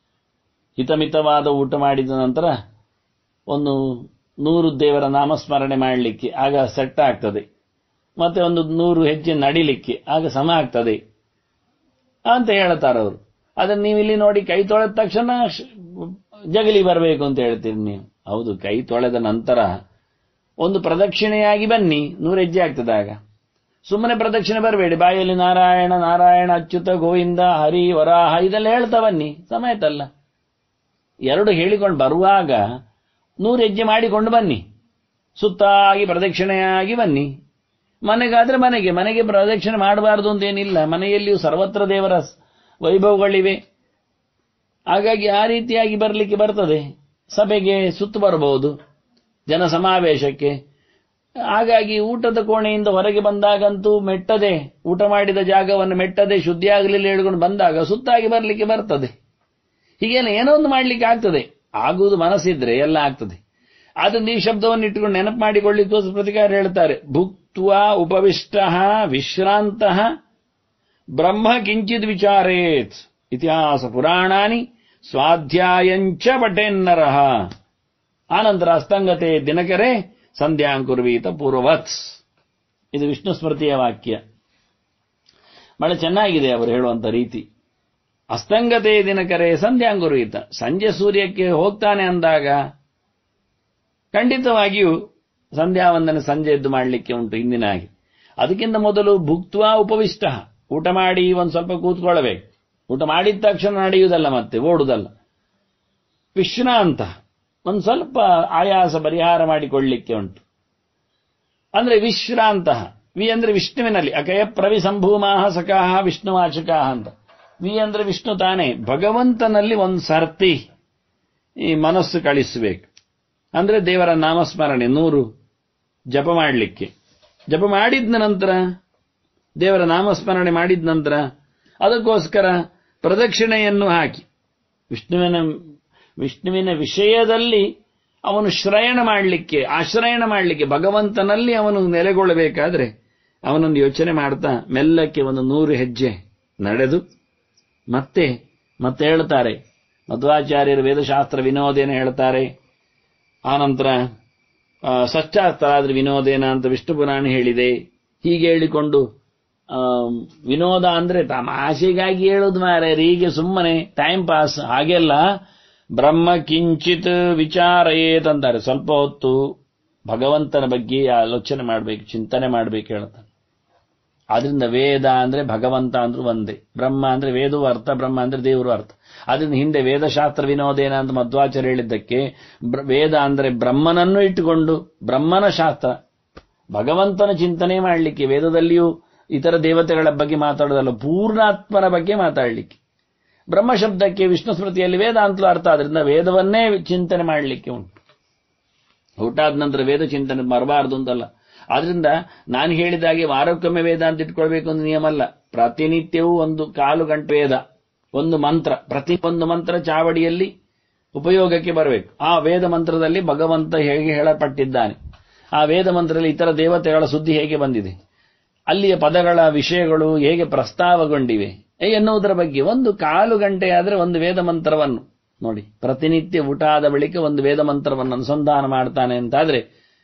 ಹಿತಮಿತವಾದ ಊಟ ಮಾಡಿದ ನಂತರ ಒಂದು ನೂರು ದೇವರ ನಾಮಸ್ಮರಣೆ ಮಾಡಲಿಕ್ಕೆ ಆಗ ಸೆಟ್ ಆಗ್ತದೆ ಮತ್ತೆ ಒಂದು ನೂರು ಹೆಜ್ಜೆ ನಡಿಲಿಕ್ಕೆ ಆಗ ಸಮ ಆಗ್ತದೆ ಅಂತ ಹೇಳ್ತಾರೆ ಅವರು ಅದನ್ನು ನೀವು ಇಲ್ಲಿ ನೋಡಿ ಕೈ ತೊಳೆದ ತಕ್ಷಣ ಶ- ಜಗಲಿ ಬರಬೇಕು ಅಂತ ಹೇಳ್ತೀರಿ ನೀವು ಹೌದು ಕೈ ತೊಳೆದ ನಂತರ ಒಂದು ಪ್ರದಕ್ಷಿಣೆಯಾಗಿ ಬನ್ನಿ ನೂರು ಹೆಜ್ಜೆ ಆಗ್ತದಾಗ ಸುಮ್ಮನೆ ಪ್ರದಕ್ಷಿಣೆ ಬರಬೇಡಿ ಬಾಯಲ್ಲಿ ನಾರಾಯಣ ನಾರಾಯಣ ಅಚ್ಯುತ ಗೋವಿಂದ ಹರಿ ವರಾಹ ಇದೆಲ್ಲ ಹೇಳ್ತಾ ಬನ್ನಿ ಸಮೇತಲ್ಲ ಎರಡು ಹೇಳಿಕೊಂಡು ಬರುವಾಗ ನೂರು ಹೆಜ್ಜೆ ಮಾಡಿಕೊಂಡು ಬನ್ನಿ ಸುತ್ತಾಗಿ ಪ್ರದಕ್ಷಿಣೆಯಾಗಿ ಬನ್ನಿ ಮನೆಗಾದ್ರೆ ಮನೆಗೆ ಮನೆಗೆ ಪ್ರದಕ್ಷಿಣೆ ಮಾಡಬಾರದು ಅಂತ ಏನಿಲ್ಲ ಮನೆಯಲ್ಲಿಯೂ ಸರ್ವತ್ರ ದೇವರ ವೈಭವಗಳಿವೆ ಹಾಗಾಗಿ ಆ ರೀತಿಯಾಗಿ ಬರಲಿಕ್ಕೆ ಬರ್ತದೆ ಸಭೆಗೆ ಸುತ್ತು ಬರಬಹುದು ಜನ ಸಮಾವೇಶಕ್ಕೆ ಹಾಗಾಗಿ ಊಟದ ಕೋಣೆಯಿಂದ ಹೊರಗೆ ಬಂದಾಗಂತೂ ಮೆಟ್ಟದೆ ಊಟ ಮಾಡಿದ ಜಾಗವನ್ನು ಮೆಟ್ಟದೆ ಶುದ್ಧಿ ಆಗಲಿಲ್ಲ ಹೇಳ್ಕೊಂಡು ಬಂದಾಗ ಸುತ್ತಾಗಿ ಬರಲಿಕ್ಕೆ ಬರ್ತದೆ ಹೀಗೇನೆ ಏನೋ ಒಂದು ಮಾಡಲಿಕ್ಕೆ ಆಗ್ತದೆ ಆಗುವುದು ಮನಸ್ಸಿದ್ರೆ ಎಲ್ಲ ಆಗ್ತದೆ ಆದ್ರಿಂದ ಈ ಶಬ್ದವನ್ನು ಇಟ್ಟುಕೊಂಡು ನೆನಪು ಮಾಡಿಕೊಳ್ಳಿಕ್ಕೆ ಪ್ರತಿಕಾರ ಹೇಳ್ತಾರೆ ಭುಕ್ತ್ವ ಉಪವಿಷ್ಟ ವಿಶ್ರಾಂತ ಬ್ರಹ್ಮ ಕಿಂಚಿತ್ ವಿಚಾರೇತ್ ಇತಿಹಾಸ ಪುರಾಣಾನಿ ಸ್ವಾಧ್ಯಾಯಂಚ ಪಟೇನ್ನರಹ ಆನಂತರ ಅಸ್ತಂಗತೆ ದಿನಕರೇ ಸಂಧ್ಯಾಂಕುರ್ವೀತ ಪೂರ್ವವತ್ ಇದು ವಿಷ್ಣು ಸ್ಮೃತಿಯ ವಾಕ್ಯ ಬಹಳ ಚೆನ್ನಾಗಿದೆ ಅವರು ಹೇಳುವಂತ ರೀತಿ ಅಸ್ತಂಗತೆ ದಿನಕರೇ ಸಂಧ್ಯಾಂಗುರುಯಿತ ಸಂಜೆ ಸೂರ್ಯಕ್ಕೆ ಹೋಗ್ತಾನೆ ಅಂದಾಗ ಖಂಡಿತವಾಗಿಯೂ ಸಂಧ್ಯಾ ವಂದನೆ ಸಂಜೆ ಎದ್ದು ಮಾಡಲಿಕ್ಕೆ ಉಂಟು ಇಂದಿನ ಹಾಗೆ ಅದಕ್ಕಿಂತ ಮೊದಲು ಭುಕ್ತ್ವ ಉಪವಿಷ್ಟ ಊಟ ಮಾಡಿ ಒಂದು ಸ್ವಲ್ಪ ಕೂತ್ಕೊಳ್ಳಬೇಕು ಊಟ ಮಾಡಿದ ತಕ್ಷಣ ನಡೆಯುವುದಲ್ಲ ಮತ್ತೆ ಓಡುವುದಲ್ಲ ವಿಶ್ರಾಂತ ಒಂದು ಸ್ವಲ್ಪ ಆಯಾಸ ಪರಿಹಾರ ಮಾಡಿಕೊಳ್ಳಿಕ್ಕೆ ಉಂಟು ಅಂದ್ರೆ ವಿಶ್ರಾಂತ ವಿ ಅಂದ್ರೆ ವಿಷ್ಣುವಿನಲ್ಲಿ ಅಕಯ ಪ್ರವಿ ಸಂಭೂಮಾಹ ಸಕಾಹ ವಿಷ್ಣುವಾಚಕಾಹ ಅಂತ ವಿ ಅಂದ್ರೆ ವಿಷ್ಣು ತಾನೇ ಭಗವಂತನಲ್ಲಿ ಒಂದು ಸರ್ತಿ ಈ ಮನಸ್ಸು ಕಳಿಸಬೇಕು ಅಂದ್ರೆ ದೇವರ ನಾಮಸ್ಮರಣೆ ನೂರು ಜಪ ಮಾಡಲಿಕ್ಕೆ ಜಪ ಮಾಡಿದ ನಂತರ ದೇವರ ನಾಮಸ್ಮರಣೆ ಮಾಡಿದ ನಂತರ ಅದಕ್ಕೋಸ್ಕರ ಪ್ರದಕ್ಷಿಣೆಯನ್ನು ಹಾಕಿ ವಿಷ್ಣುವಿನ ವಿಷ್ಣುವಿನ ವಿಷಯದಲ್ಲಿ ಅವನು ಶ್ರಯಣ ಮಾಡಲಿಕ್ಕೆ ಆಶ್ರಯಣ ಮಾಡಲಿಕ್ಕೆ ಭಗವಂತನಲ್ಲಿ ಅವನು ನೆಲೆಗೊಳ್ಳಬೇಕಾದ್ರೆ ಅವನೊಂದು ಯೋಚನೆ ಮಾಡ್ತಾ ಮೆಲ್ಲಕ್ಕೆ ಒಂದು ನೂರು ಹೆಜ್ಜೆ ನಡೆದು ಮತ್ತೆ ಮತ್ತೆ ಹೇಳ್ತಾರೆ ಮಧ್ವಾಚಾರ್ಯರು ವೇದಶಾಸ್ತ್ರ ವಿನೋದೇನ ಹೇಳ್ತಾರೆ ಆನಂತರ ಸಚ್ಚಾಸ್ತ್ರ ವಿನೋದೇನ ಅಂತ ವಿಷ್ಣು ಪುರಾಣ ಹೇಳಿದೆ ಹೀಗೆ ಹೇಳಿಕೊಂಡು ವಿನೋದ ಅಂದ್ರೆ ತಮಾಷೆಗಾಗಿ ಹೇಳುದು ಮಾರೆ ಹೀಗೆ ಸುಮ್ಮನೆ ಟೈಮ್ ಪಾಸ್ ಹಾಗೆಲ್ಲ ಬ್ರಹ್ಮ ಕಿಂಚಿತ್ ವಿಚಾರೇತ್ ಅಂತಾರೆ ಸ್ವಲ್ಪ ಹೊತ್ತು ಭಗವಂತನ ಬಗ್ಗೆ ಆಲೋಚನೆ ಮಾಡಬೇಕು ಚಿಂತನೆ ಮಾಡಬೇಕು ಹೇಳ್ತಾನೆ ಆದ್ರಿಂದ ವೇದ ಅಂದ್ರೆ ಭಗವಂತ ಅಂದ್ರೂ ಒಂದೇ ಬ್ರಹ್ಮ ಅಂದ್ರೆ ವೇದವು ಅರ್ಥ ಬ್ರಹ್ಮ ಅಂದ್ರೆ ದೇವರು ಅರ್ಥ ಅದರಿಂದ ಹಿಂದೆ ವೇದಶಾಸ್ತ್ರ ವಿನೋದೇನ ಅಂತ ಮಧ್ವಾಚಾರ್ಯ ಹೇಳಿದ್ದಕ್ಕೆ ವೇದ ಅಂದ್ರೆ ಬ್ರಹ್ಮನನ್ನು ಇಟ್ಟುಕೊಂಡು ಬ್ರಹ್ಮನ ಶಾಸ್ತ್ರ ಭಗವಂತನ ಚಿಂತನೆ ಮಾಡಲಿಕ್ಕೆ ವೇದದಲ್ಲಿಯೂ ಇತರ ದೇವತೆಗಳ ಬಗ್ಗೆ ಮಾತಾಡೋದಲ್ಲ ಪೂರ್ಣಾತ್ಮನ ಬಗ್ಗೆ ಮಾತಾಡಲಿಕ್ಕೆ ಬ್ರಹ್ಮ ಶಬ್ದಕ್ಕೆ ವಿಷ್ಣು ಸ್ಮೃತಿಯಲ್ಲಿ ವೇದ ಅಂತಲೂ ಅರ್ಥ ಆದ್ರಿಂದ ವೇದವನ್ನೇ ಚಿಂತನೆ ಮಾಡಲಿಕ್ಕೆ ಉಂಟು ಊಟ ಆದ ನಂತರ ವೇದ ಚಿಂತನೆ ಬರಬಾರದು ಅಂತಲ್ಲ ಆದ್ರಿಂದ ನಾನು ಹೇಳಿದಾಗೆ ವಾರಕ್ಕೊಮ್ಮೆ ವೇದ ಅಂತ ಇಟ್ಕೊಳ್ಬೇಕು ಅಂತ ನಿಯಮ ಅಲ್ಲ ಪ್ರತಿನಿತ್ಯವೂ ಒಂದು ಕಾಲು ಗಂಟೆ ವೇದ ಒಂದು ಮಂತ್ರ ಪ್ರತಿ ಒಂದು ಮಂತ್ರ ಚಾವಡಿಯಲ್ಲಿ ಉಪಯೋಗಕ್ಕೆ ಬರಬೇಕು ಆ ವೇದ ಮಂತ್ರದಲ್ಲಿ ಭಗವಂತ ಹೇಗೆ ಹೇಳಲ್ಪಟ್ಟಿದ್ದಾನೆ ಆ ವೇದ ಮಂತ್ರದಲ್ಲಿ ಇತರ ದೇವತೆಗಳ ಸುದ್ದಿ ಹೇಗೆ ಬಂದಿದೆ ಅಲ್ಲಿಯ ಪದಗಳ ವಿಷಯಗಳು ಹೇಗೆ ಪ್ರಸ್ತಾವಗೊಂಡಿವೆ ಎನ್ನುವುದರ ಬಗ್ಗೆ ಒಂದು ಕಾಲು ಗಂಟೆ ಆದರೆ ಒಂದು ವೇದ ಮಂತ್ರವನ್ನು ನೋಡಿ ಪ್ರತಿನಿತ್ಯ ಊಟ ಆದ ಬಳಿಕ ಒಂದು ವೇದ ಮಂತ್ರವನ್ನು ಅನುಸಂಧಾನ ಮಾಡ್ತಾನೆ ಅಂತಾದ್ರೆ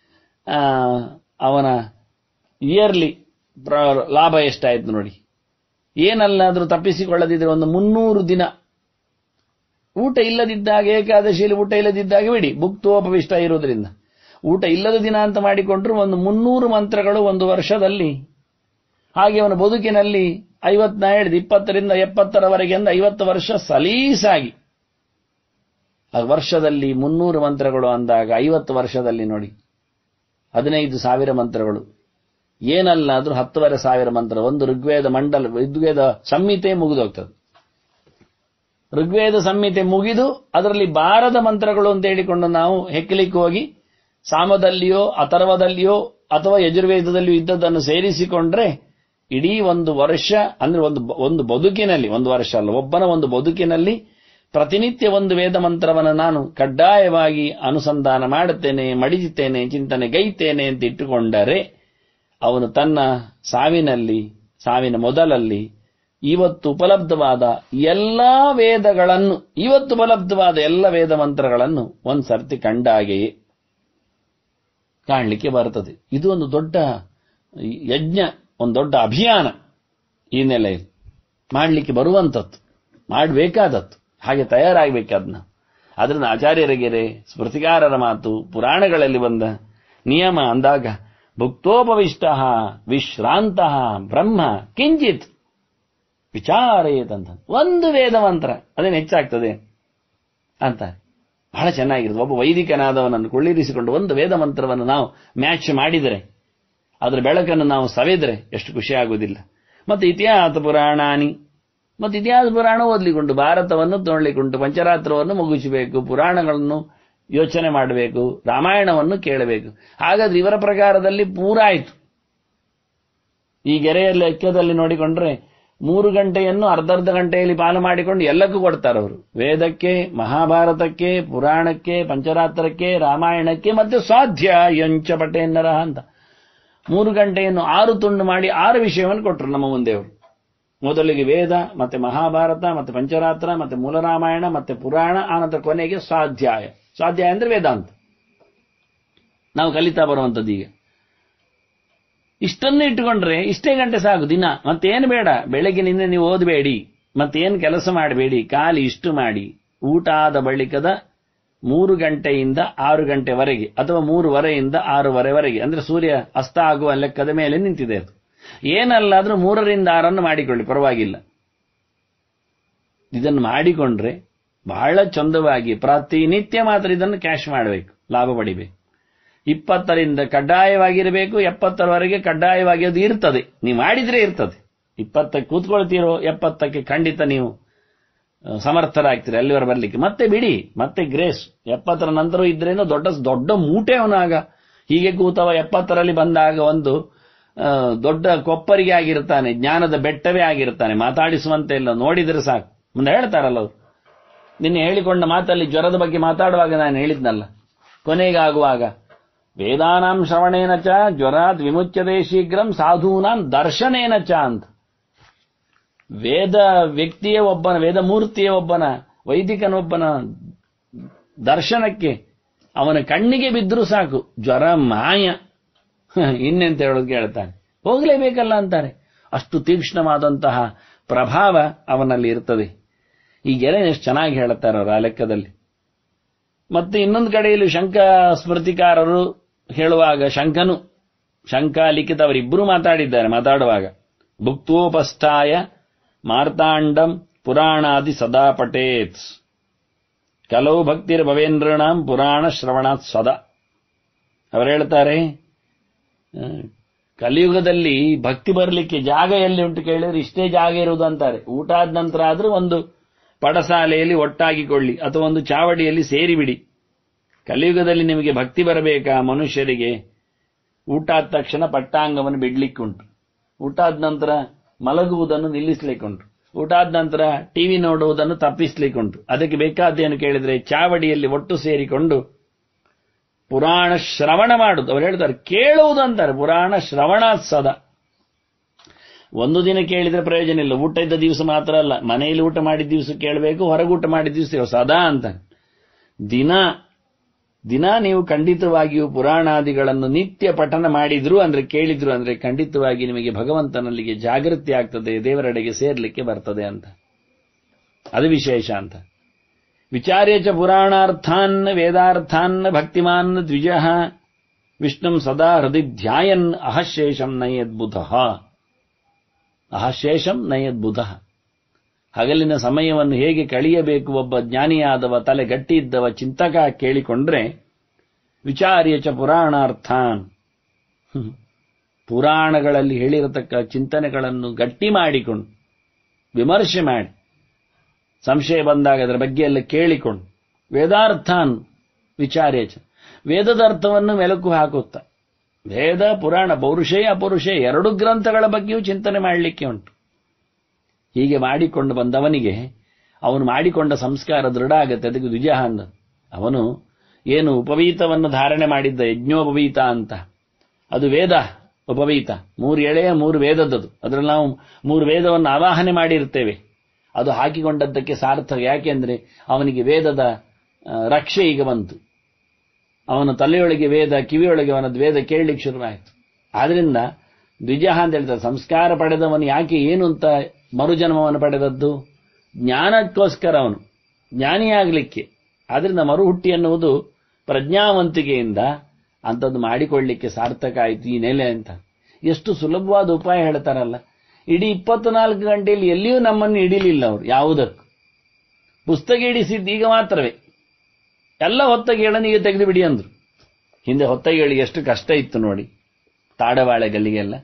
ಅವನ ಇಯರ್ಲಿ ಲಾಭ ಎಷ್ಟಾಯ್ತು ನೋಡಿ ಏನಲ್ಲಾದ್ರೂ ತಪ್ಪಿಸಿಕೊಳ್ಳದಿದ್ರೆ ಒಂದು ಮುನ್ನೂರು ದಿನ ಊಟ ಇಲ್ಲದಿದ್ದಾಗ ಏಕಾದಶಿಯಲ್ಲಿ ಊಟ ಇಲ್ಲದಿದ್ದಾಗ ಬಿಡಿ ಭುಕ್ತೋಪವಿಷ್ಟ ಇರೋದ್ರಿಂದ ಊಟ ಇಲ್ಲದ ದಿನ ಅಂತ ಮಾಡಿಕೊಂಡ್ರು ಒಂದು ಮುನ್ನೂರು ಮಂತ್ರಗಳು ಒಂದು ವರ್ಷದಲ್ಲಿ ಹಾಗೆ ಅವನ ಬದುಕಿನಲ್ಲಿ ಐವತ್ನ ಹೇಳಿದ ಇಪ್ಪತ್ತರಿಂದ ಎಪ್ಪತ್ತರವರೆಗೆ ಅಂದ್ರೆ ಐವತ್ತು ವರ್ಷ ಸಲೀಸಾಗಿ ವರ್ಷದಲ್ಲಿ ಮುನ್ನೂರು ಮಂತ್ರಗಳು ಅಂದಾಗ ಐವತ್ತು ವರ್ಷದಲ್ಲಿ ನೋಡಿ ಹದಿನೈದು ಸಾವಿರ ಮಂತ್ರಗಳು ಏನಲ್ಲಾದ್ರೂ ಹತ್ತುವರೆ ಸಾವಿರ ಮಂತ್ರ ಒಂದು ಋಗ್ವೇದ ಮಂಡಲ ಋಗ್ವೇದ ಸಂಹಿತೆ ಮುಗಿದೋಗ್ತದೆ ಋಗ್ವೇದ ಸಂಹಿತೆ ಮುಗಿದು ಅದರಲ್ಲಿ ಬಾರದ ಮಂತ್ರಗಳು ಅಂತ ಹೇಳಿಕೊಂಡು ನಾವು ಹೆಕ್ಕಲಿಕ್ಕೆ ಹೋಗಿ ಸಾಮದಲ್ಲಿಯೋ ಅಥರ್ವದಲ್ಲಿಯೋ ಅಥವಾ ಯಜುರ್ವೇದದಲ್ಲಿಯೋ ಇದ್ದದ್ದನ್ನು ಸೇರಿಸಿಕೊಂಡ್ರೆ ಇಡೀ ಒಂದು ವರ್ಷ ಅಂದ್ರೆ ಒಂದು ಒಂದು ಬದುಕಿನಲ್ಲಿ ಒಂದು ವರ್ಷ ಅಲ್ಲ ಒಬ್ಬನ ಒಂದು ಬದುಕಿನಲ್ಲಿ ಪ್ರತಿನಿತ್ಯ ಒಂದು ವೇದ ಮಂತ್ರವನ್ನು ನಾನು ಕಡ್ಡಾಯವಾಗಿ ಅನುಸಂಧಾನ ಮಾಡುತ್ತೇನೆ ಮಡಿಯುತ್ತೇನೆ ಚಿಂತನೆ ಗೈತೇನೆ ಅಂತ ಇಟ್ಟುಕೊಂಡರೆ ಅವನು ತನ್ನ ಸಾವಿನಲ್ಲಿ ಸಾವಿನ ಮೊದಲಲ್ಲಿ ಇವತ್ತು ಉಪಲಬ್ಧವಾದ ಎಲ್ಲಾ ವೇದಗಳನ್ನು ಇವತ್ತು ಉಪಲಬ್ಧವಾದ ಎಲ್ಲ ವೇದ ಮಂತ್ರಗಳನ್ನು ಒಂದು ಸರ್ತಿ ಕಂಡಾಗೆಯೇ ಕಾಣಲಿಕ್ಕೆ ಬರ್ತದೆ ಇದು ಒಂದು ದೊಡ್ಡ ಯಜ್ಞ ಒಂದು ದೊಡ್ಡ ಅಭಿಯಾನ ಈ ನೆಲೆಯಲ್ಲಿ ಮಾಡಲಿಕ್ಕೆ ಬರುವಂಥದ್ದು ಮಾಡಬೇಕಾದದ್ದು ಹಾಗೆ ತಯಾರಾಗಬೇಕಾದ್ನ ಅದರಿಂದ ಆಚಾರ್ಯರಿಗೆರೆ ಸ್ಮೃತಿಕಾರರ ಮಾತು ಪುರಾಣಗಳಲ್ಲಿ ಬಂದ ನಿಯಮ ಅಂದಾಗ ಭುಕ್ತೋಪವಿಷ್ಟ ವಿಶ್ರಾಂತ ಬ್ರಹ್ಮ ಕಿಂಚಿತ್ ವಿಚಾರೇತಂತ ಒಂದು ವೇದ ಮಂತ್ರ ಅದೇನು ಹೆಚ್ಚಾಗ್ತದೆ ಅಂತ ಬಹಳ ಚೆನ್ನಾಗಿರುತ್ತೆ ಒಬ್ಬ ವೈದಿಕನಾದವನನ್ನು ಕೊಳ್ಳಿರಿಸಿಕೊಂಡು ಒಂದು ವೇದ ಮಂತ್ರವನ್ನು ನಾವು ಮ್ಯಾಚ್ ಮಾಡಿದರೆ ಅದರ ಬೆಳಕನ್ನು ನಾವು ಸವೆದರೆ ಎಷ್ಟು ಖುಷಿ ಆಗುವುದಿಲ್ಲ ಮತ್ತೆ ಇತಿಹಾಸ ಪುರಾಣಾನಿ ಮತ್ತೆ ಇತಿಹಾಸ ಪುರಾಣ ಓದ್ಲಿಕ್ಕುಂಟು ಭಾರತವನ್ನು ನೋಡ್ಲಿಕ್ಕುಂಟು ಪಂಚರಾತ್ರವನ್ನು ಮುಗಿಸಬೇಕು ಪುರಾಣಗಳನ್ನು ಯೋಚನೆ ಮಾಡಬೇಕು ರಾಮಾಯಣವನ್ನು ಕೇಳಬೇಕು ಹಾಗಾದ್ರೆ ಇವರ ಪ್ರಕಾರದಲ್ಲಿ ಪೂರಾಯಿತು ಈ ಗೆರೆಯ ಲೆಕ್ಕದಲ್ಲಿ ನೋಡಿಕೊಂಡ್ರೆ ಮೂರು ಗಂಟೆಯನ್ನು ಅರ್ಧರ್ಧ ಗಂಟೆಯಲ್ಲಿ ಪಾಲು ಮಾಡಿಕೊಂಡು ಎಲ್ಲಕ್ಕೂ ಕೊಡ್ತಾರೆ ಅವರು ವೇದಕ್ಕೆ ಮಹಾಭಾರತಕ್ಕೆ ಪುರಾಣಕ್ಕೆ ಪಂಚರಾತ್ರಕ್ಕೆ ರಾಮಾಯಣಕ್ಕೆ ಮತ್ತೆ ಸ್ವಾಧ್ಯ ಯಂಚ ಪಟೇನ್ನರ ಅಂತ ಮೂರು ಗಂಟೆಯನ್ನು ಆರು ತುಂಡು ಮಾಡಿ ಆರು ವಿಷಯವನ್ನು ಕೊಟ್ಟರು ನಮ್ಮ ಮುಂದೆ ಅವರು ಮೊದಲಿಗೆ ವೇದ ಮತ್ತೆ ಮಹಾಭಾರತ ಮತ್ತೆ ಪಂಚರಾತ್ರ ಮತ್ತೆ ಮೂಲರಾಮಾಯಣ ಮತ್ತೆ ಪುರಾಣ ಆನಂತರ ಕೊನೆಗೆ ಸ್ವಾಧ್ಯಾಯ ಸ್ವಾಧ್ಯಾಯ ಅಂದ್ರೆ ವೇದಾಂತ ನಾವು ಕಲಿತಾ ಬರುವಂಥದ್ದು ಈಗ ಇಷ್ಟನ್ನು ಇಟ್ಟುಕೊಂಡ್ರೆ ಇಷ್ಟೇ ಗಂಟೆ ಸಾಕು ದಿನ ಮತ್ತೇನು ಬೇಡ ಬೆಳಗ್ಗಿನಿಂದ ನೀವು ಓದಬೇಡಿ ಮತ್ತೇನು ಕೆಲಸ ಮಾಡಬೇಡಿ ಖಾಲಿ ಇಷ್ಟು ಮಾಡಿ ಊಟ ಆದ ಬಳಿಕದ ಮೂರು ಗಂಟೆಯಿಂದ ಆರು ಗಂಟೆವರೆಗೆ ಅಥವಾ ಮೂರುವರೆಯಿಂದ ಆರೂವರೆವರೆಗೆ ಅಂದ್ರೆ ಸೂರ್ಯ ಅಸ್ತ ಆಗುವ ಲೆಕ್ಕದ ಮೇಲೆ ನಿಂತಿದೆ ಅದು ಏನಲ್ಲಾದ್ರೂ ಮೂರರಿಂದ ಆರನ್ನು ಮಾಡಿಕೊಳ್ಳಿ ಪರವಾಗಿಲ್ಲ ಇದನ್ನು ಮಾಡಿಕೊಂಡ್ರೆ ಬಹಳ ಚಂದವಾಗಿ ಪ್ರತಿನಿತ್ಯ ಮಾತ್ರ ಇದನ್ನು ಕ್ಯಾಶ್ ಮಾಡಬೇಕು ಲಾಭ ಪಡಿಬೇಕು ಇಪ್ಪತ್ತರಿಂದ ಕಡ್ಡಾಯವಾಗಿರಬೇಕು ಎಪ್ಪತ್ತರವರೆಗೆ ಕಡ್ಡಾಯವಾಗಿ ಅದು ಇರ್ತದೆ ನೀವು ಮಾಡಿದ್ರೆ ಇರ್ತದೆ ಇಪ್ಪತ್ತಕ್ಕೆ ಕೂತ್ಕೊಳ್ತೀರೋ ಎಪ್ಪತ್ತಕ್ಕೆ ಖಂಡಿತ ನೀವು ಸಮರ್ಥರಾಗ್ತೀರಿ ಅಲ್ಲಿವರ ಬರಲಿಕ್ಕೆ ಮತ್ತೆ ಬಿಡಿ ಮತ್ತೆ ಗ್ರೇಸ್ ಎಪ್ಪತ್ತರ ನಂತರ ಇದ್ರೇನೋ ದೊಡ್ಡ ದೊಡ್ಡ ಮೂಟೆ ಅವನಾಗ ಹೀಗೆ ಕೂತವ ಎಪ್ಪತ್ತರಲ್ಲಿ ಬಂದಾಗ ಒಂದು ದೊಡ್ಡ ಕೊಪ್ಪರಿಗೆ ಆಗಿರ್ತಾನೆ ಜ್ಞಾನದ ಬೆಟ್ಟವೇ ಆಗಿರ್ತಾನೆ ಮಾತಾಡಿಸುವಂತೆ ಇಲ್ಲ ನೋಡಿದರೆ ಸಾಕು ಮುಂದೆ ಹೇಳ್ತಾರಲ್ಲ ಅವರು ನಿನ್ನೆ ಹೇಳಿಕೊಂಡ ಮಾತಲ್ಲಿ ಜ್ವರದ ಬಗ್ಗೆ ಮಾತಾಡುವಾಗ ನಾನು ಹೇಳಿದ್ನಲ್ಲ ಕೊನೆಗಾಗುವಾಗ ವೇದಾನಾಂ ಶ್ರವಣೇನ ಚ ಜ್ವರಾದ್ ವಿಮುಚ್ಯತೆ ಶೀಘ್ರಂ ಸಾಧೂನಾಂ ದರ್ಶನೇನ ಚ ಅಂತ ವೇದ ವ್ಯಕ್ತಿಯ ಒಬ್ಬನ ವೇದ ಮೂರ್ತಿಯ ಒಬ್ಬನ ವೈದಿಕನೊಬ್ಬನ ದರ್ಶನಕ್ಕೆ ಅವನ ಕಣ್ಣಿಗೆ ಬಿದ್ದರೂ ಸಾಕು ಜ್ವರ ಮಾಯ ಇನ್ನೆಂತ ಹೇಳೋದು ಕೇಳ್ತಾನೆ ಹೋಗಲೇಬೇಕಲ್ಲ ಅಂತಾರೆ ಅಷ್ಟು ತೀಕ್ಷ್ಣವಾದಂತಹ ಪ್ರಭಾವ ಅವನಲ್ಲಿ ಇರ್ತದೆ ಈ ಗೆರೆ ಎಷ್ಟು ಚೆನ್ನಾಗಿ ಹೇಳುತ್ತಾರೆ ಅವರು ಆ ಲೆಕ್ಕದಲ್ಲಿ ಮತ್ತೆ ಇನ್ನೊಂದು ಕಡೆಯಲ್ಲಿ ಶಂಕ ಸ್ಮೃತಿಕಾರರು ಹೇಳುವಾಗ ಶಂಕನು ಶಂಕ ಲಿಖಿತ ಅವರಿಬ್ಬರು ಮಾತಾಡಿದ್ದಾರೆ ಮಾತಾಡುವಾಗ ಭುಕ್ತೋಪಸ್ಥಾಯ ಮಾರ್ತಾಂಡಂ ಪುರಾಣಾದಿ ಸದಾ ಪಟೇತ್ ಕೆಲವು ಭಕ್ತಿರ್ ಭವೇಂದ್ರನಾಂ ಪುರಾಣ ಶ್ರವಣಾತ್ ಸದಾ ಅವರು ಹೇಳ್ತಾರೆ ಕಲಿಯುಗದಲ್ಲಿ ಭಕ್ತಿ ಬರಲಿಕ್ಕೆ ಜಾಗ ಎಲ್ಲಿ ಉಂಟು ಕೇಳಿದ್ರೆ ಇಷ್ಟೇ ಜಾಗ ಇರುವುದು ಅಂತಾರೆ ಊಟ ಆದ ನಂತರ ಆದ್ರೂ ಒಂದು ಪಡಸಾಲೆಯಲ್ಲಿ ಒಟ್ಟಾಗಿಕೊಳ್ಳಿ ಅಥವಾ ಒಂದು ಚಾವಡಿಯಲ್ಲಿ ಸೇರಿಬಿಡಿ ಕಲಿಯುಗದಲ್ಲಿ ನಿಮಗೆ ಭಕ್ತಿ ಬರಬೇಕಾ ಮನುಷ್ಯರಿಗೆ ಊಟ ಆದ ತಕ್ಷಣ ಪಟ್ಟಾಂಗವನ್ನು ಬಿಡ್ಲಿಕ್ಕುಂಟು ಊಟ ಆದ ನಂತರ ಮಲಗುವುದನ್ನು ನಿಲ್ಲಿಸಲಿಕ್ಕುಂಟು ಊಟ ಆದ ನಂತರ ಟಿವಿ ನೋಡುವುದನ್ನು ತಪ್ಪಿಸಲಿಕ್ಕುಂಟು ಅದಕ್ಕೆ ಬೇಕಾದ್ದೇನು ಕೇಳಿದ್ರೆ ಚಾವಡಿಯಲ್ಲಿ ಒಟ್ಟು ಸೇರಿಕೊಂಡು ಪುರಾಣ ಶ್ರವಣ ಮಾಡುದು ಅವ್ರು ಹೇಳ್ತಾರೆ ಕೇಳುವುದು ಅಂತಾರೆ ಪುರಾಣ ಶ್ರವಣ ಸದ ಒಂದು ದಿನ ಕೇಳಿದ್ರೆ ಪ್ರಯೋಜನ ಇಲ್ಲ ಊಟ ಇದ್ದ ದಿವಸ ಮಾತ್ರ ಅಲ್ಲ ಮನೆಯಲ್ಲಿ ಊಟ ಮಾಡಿದ ದಿವಸ ಕೇಳಬೇಕು ಹೊರಗೂಟ ಮಾಡಿದ ದಿವಸ ಸದಾ ಅಂತ ದಿನ ದಿನ ನೀವು ಖಂಡಿತವಾಗಿಯೂ ಪುರಾಣಾದಿಗಳನ್ನು ನಿತ್ಯ ಪಠನ ಮಾಡಿದ್ರು ಅಂದ್ರೆ ಕೇಳಿದ್ರು ಅಂದ್ರೆ ಖಂಡಿತವಾಗಿ ನಿಮಗೆ ಭಗವಂತನಲ್ಲಿಗೆ ಜಾಗೃತಿ ಆಗ್ತದೆ ದೇವರೆಡೆಗೆ ಸೇರ್ಲಿಕ್ಕೆ ಬರ್ತದೆ ಅಂತ ಅದು ವಿಶೇಷ ಅಂತ ವಿಚಾರ್ಯ ಚ ಪುರಾಣಾರ್ಥಾನ್ ವೇದಾರ್ಥಾನ್ ಭಕ್ತಿಮಾನ್ ದ್ವಿಜ ವಿಷ್ಣುಂ ಸದಾ ಹೃದಯ ಧ್ಯಾಯನ್ ಅಹಶೇಷಂ ನಯದ್ಬುಧ ಅಹಶೇಷಂ ನಯದ್ಬುಧ ಹಗಲಿನ ಸಮಯವನ್ನು ಹೇಗೆ ಕಳೆಯಬೇಕು ಒಬ್ಬ ಜ್ಞಾನಿಯಾದವ ತಲೆ ಗಟ್ಟಿ ಇದ್ದವ ಚಿಂತಕ ಕೇಳಿಕೊಂಡ್ರೆ ವಿಚಾರ್ಯ ಚ ಪುರಾಣಾರ್ಥಾನ್ ಪುರಾಣಗಳಲ್ಲಿ ಹೇಳಿರತಕ್ಕ ಚಿಂತನೆಗಳನ್ನು ಗಟ್ಟಿ ಮಾಡಿಕೊಂಡು ವಿಮರ್ಶೆ ಮಾಡಿ ಸಂಶಯ ಬಂದಾಗ ಅದರ ಬಗ್ಗೆ ಎಲ್ಲ ಕೇಳಿಕೊಂಡು ವೇದಾರ್ಥಾನ್ ವಿಚಾರ್ಯ ಚ ವೇದದ ಅರ್ಥವನ್ನು ಮೆಲುಕು ಹಾಕುತ್ತಾ ವೇದ ಪುರಾಣ ಪೌರುಷೇ ಅಪೌರುಷೇ ಎರಡು ಗ್ರಂಥಗಳ ಬಗ್ಗೆಯೂ ಚಿಂತನೆ ಮಾಡಲಿಕ್ಕೆ ಉಂಟು ಹೀಗೆ ಮಾಡಿಕೊಂಡು ಬಂದವನಿಗೆ ಅವನು ಮಾಡಿಕೊಂಡ ಸಂಸ್ಕಾರ ದೃಢ ಆಗತ್ತೆ ಅದಕ್ಕೆ ದ್ವಿಜ ಅಂದ ಅವನು ಏನು ಉಪವೀತವನ್ನು ಧಾರಣೆ ಮಾಡಿದ್ದ ಯಜ್ಞೋಪವೀತ ಅಂತ ಅದು ವೇದ ಉಪವೀತ ಮೂರು ಎಳೆಯ ಮೂರು ವೇದದ್ದದು ಅದರಲ್ಲಿ ನಾವು ಮೂರು ವೇದವನ್ನು ಆವಾಹನೆ ಮಾಡಿರ್ತೇವೆ ಅದು ಹಾಕಿಕೊಂಡದ್ದಕ್ಕೆ ಸಾರ್ಥಕ ಯಾಕೆಂದ್ರೆ ಅವನಿಗೆ ವೇದದ ರಕ್ಷೆ ಈಗ ಬಂತು ಅವನ ತಲೆಯೊಳಗೆ ವೇದ ಕಿವಿಯೊಳಗೆ ಅವನದ್ದು ವೇದ ಕೇಳಲಿಕ್ಕೆ ಶುರುವಾಯಿತು ಆದ್ರಿಂದ ದ್ವಿಜಃ ಅಂತ ಹೇಳ್ತಾರೆ ಸಂಸ್ಕಾರ ಪಡೆದವನು ಯಾಕೆ ಏನು ಅಂತ ಮರುಜನ್ಮವನ್ನು ಪಡೆದದ್ದು ಜ್ಞಾನಕ್ಕೋಸ್ಕರ ಅವನು ಜ್ಞಾನಿಯಾಗಲಿಕ್ಕೆ ಆದ್ರಿಂದ ಮರುಹುಟ್ಟಿ ಎನ್ನುವುದು ಪ್ರಜ್ಞಾವಂತಿಕೆಯಿಂದ ಅಂಥದ್ದು ಮಾಡಿಕೊಳ್ಳಿಕ್ಕೆ ಸಾರ್ಥಕ ಆಯಿತು ಈ ನೆಲೆ ಅಂತ ಎಷ್ಟು ಸುಲಭವಾದ ಉಪಾಯ ಹೇಳ್ತಾರಲ್ಲ ಇಡೀ ಇಪ್ಪತ್ನಾಲ್ಕು ಗಂಟೆಯಲ್ಲಿ ಎಲ್ಲಿಯೂ ನಮ್ಮನ್ನು ಹಿಡಿಲಿಲ್ಲ ಅವರು ಯಾವುದಕ್ಕೂ ಪುಸ್ತಕ ಹಿಡಿಸಿದ್ದು ಈಗ ಮಾತ್ರವೇ ಎಲ್ಲ ಹೊತ್ತಗೇಳನ್ನು ಈಗ ತೆಗೆದು ಬಿಡಿ ಅಂದ್ರು ಹಿಂದೆ ಹೊತ್ತಗೇಳಿಗೆ ಎಷ್ಟು ಕಷ್ಟ ಇತ್ತು ನೋಡಿ ತಾಡವಾಳೆ ಗಲ್ಲಿಗೆಲ್ಲ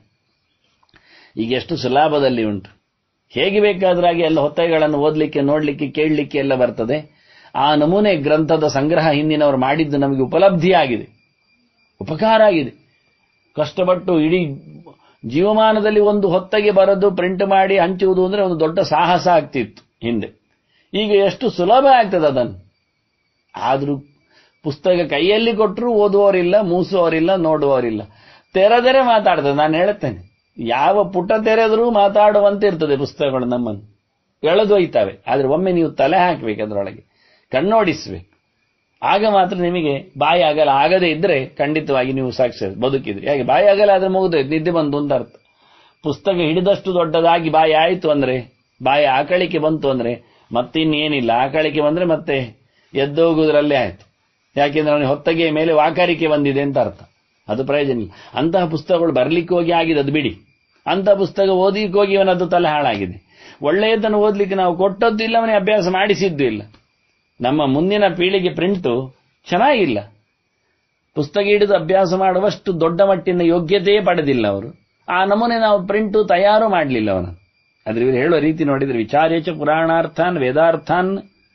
ಈಗ ಎಷ್ಟು ಸುಲಭದಲ್ಲಿ ಉಂಟು ಹೇಗೆ ಬೇಕಾದ್ರಾಗಿ ಎಲ್ಲ ಹೊತ್ತಗೆಗಳನ್ನು ಓದಲಿಕ್ಕೆ ನೋಡಲಿಕ್ಕೆ ಕೇಳಲಿಕ್ಕೆ ಎಲ್ಲ ಬರ್ತದೆ ಆ ನಮೂನೆ ಗ್ರಂಥದ ಸಂಗ್ರಹ ಹಿಂದಿನವರು ಮಾಡಿದ್ದು ನಮಗೆ ಉಪಲಬ್ಧಿಯಾಗಿದೆ ಉಪಕಾರ ಆಗಿದೆ ಕಷ್ಟಪಟ್ಟು ಇಡೀ ಜೀವಮಾನದಲ್ಲಿ ಒಂದು ಹೊತ್ತಗೆ ಬರೆದು ಪ್ರಿಂಟ್ ಮಾಡಿ ಹಂಚುವುದು ಅಂದ್ರೆ ಒಂದು ದೊಡ್ಡ ಸಾಹಸ ಆಗ್ತಿತ್ತು ಹಿಂದೆ ಈಗ ಎಷ್ಟು ಸುಲಭ ಆಗ್ತದೆ ಅದನ್ನು ಆದ್ರೂ ಪುಸ್ತಕ ಕೈಯಲ್ಲಿ ಕೊಟ್ಟರು ಓದುವವರಿಲ್ಲ ಮೂಸುವವರಿಲ್ಲ ನೋಡುವವರಿಲ್ಲ ತೆರೆದರೆ ಮಾತಾಡ್ತದೆ ನಾನು ಹೇಳುತ್ತೇನೆ ಯಾವ ಪುಟ ತೆರೆದರೂ ಮಾತಾಡುವಂತೆ ಇರ್ತದೆ ಪುಸ್ತಕಗಳು ನಮ್ಮನ್ನು ಎಳೆದೊಯ್ತವೆ ಆದ್ರೆ ಒಮ್ಮೆ ನೀವು ತಲೆ ಹಾಕಬೇಕು ಅದರೊಳಗೆ ಕಣ್ಣೋಡಿಸ್ಬೇಕು ಆಗ ಮಾತ್ರ ನಿಮಗೆ ಬಾಯಿ ಆಗಲ್ಲ ಆಗದೇ ಇದ್ರೆ ಖಂಡಿತವಾಗಿ ನೀವು ಸಕ್ಸಸ್ ಬದುಕಿದ್ರಿ ಹಾಗೆ ಬಾಯಿ ಆಗಲ್ಲ ಆದ್ರೆ ಮುಗಿದೋಯ್ತು ನಿದ್ದೆ ಬಂತು ಅಂತ ಅರ್ಥ ಪುಸ್ತಕ ಹಿಡಿದಷ್ಟು ದೊಡ್ಡದಾಗಿ ಬಾಯಿ ಆಯಿತು ಅಂದ್ರೆ ಬಾಯಿ ಆಕಳಿಕೆ ಬಂತು ಅಂದ್ರೆ ಮತ್ತಿನ್ನೇನಿಲ್ಲ ಆಕಳಿಕೆ ಬಂದ್ರೆ ಮತ್ತೆ ಎದ್ದೋಗುವುದರಲ್ಲೇ ಆಯ್ತು ಯಾಕೆಂದ್ರೆ ಅವನಿಗೆ ಹೊತ್ತಗೆ ಮೇಲೆ ವಾಕಾರಿಕೆ ಬಂದಿದೆ ಅಂತ ಅರ್ಥ ಅದು ಪ್ರಯೋಜನ ಇಲ್ಲ ಅಂತಹ ಪುಸ್ತಕಗಳು ಬರ್ಲಿಕ್ಕೆ ಹೋಗಿ ಆಗಿದೆ ಅದು ಬಿಡಿ ಅಂತಹ ಪುಸ್ತಕ ಓದಿಕ್ಕೆ ಹೋಗಿ ಇವನದ್ದು ತಲೆ ಹಾಳಾಗಿದೆ ಒಳ್ಳೆಯದನ್ನು ಓದ್ಲಿಕ್ಕೆ ನಾವು ಕೊಟ್ಟದ್ದು ಇಲ್ಲ ಅವನಿಗೆ ಅಭ್ಯಾಸ ಮಾಡಿಸಿದ್ದು ಇಲ್ಲ ನಮ್ಮ ಮುಂದಿನ ಪೀಳಿಗೆ ಪ್ರಿಂಟು ಚೆನ್ನಾಗಿಲ್ಲ ಪುಸ್ತಕ ಹಿಡಿದು ಅಭ್ಯಾಸ ಮಾಡುವಷ್ಟು ದೊಡ್ಡ ಮಟ್ಟಿನ ಯೋಗ್ಯತೆಯೇ ಪಡೆದಿಲ್ಲ ಅವರು ಆ ನಮೂನೆ ನಾವು ಪ್ರಿಂಟು ತಯಾರು ಮಾಡಲಿಲ್ಲ ಅವನು ಆದ್ರೆ ಇವರು ಹೇಳುವ ರೀತಿ ನೋಡಿದ್ರೆ ವಿಚಾರೇಚ ಪುರಾಣಾರ್ಥಾನ್ ವೇದಾರ್ಥಾನ್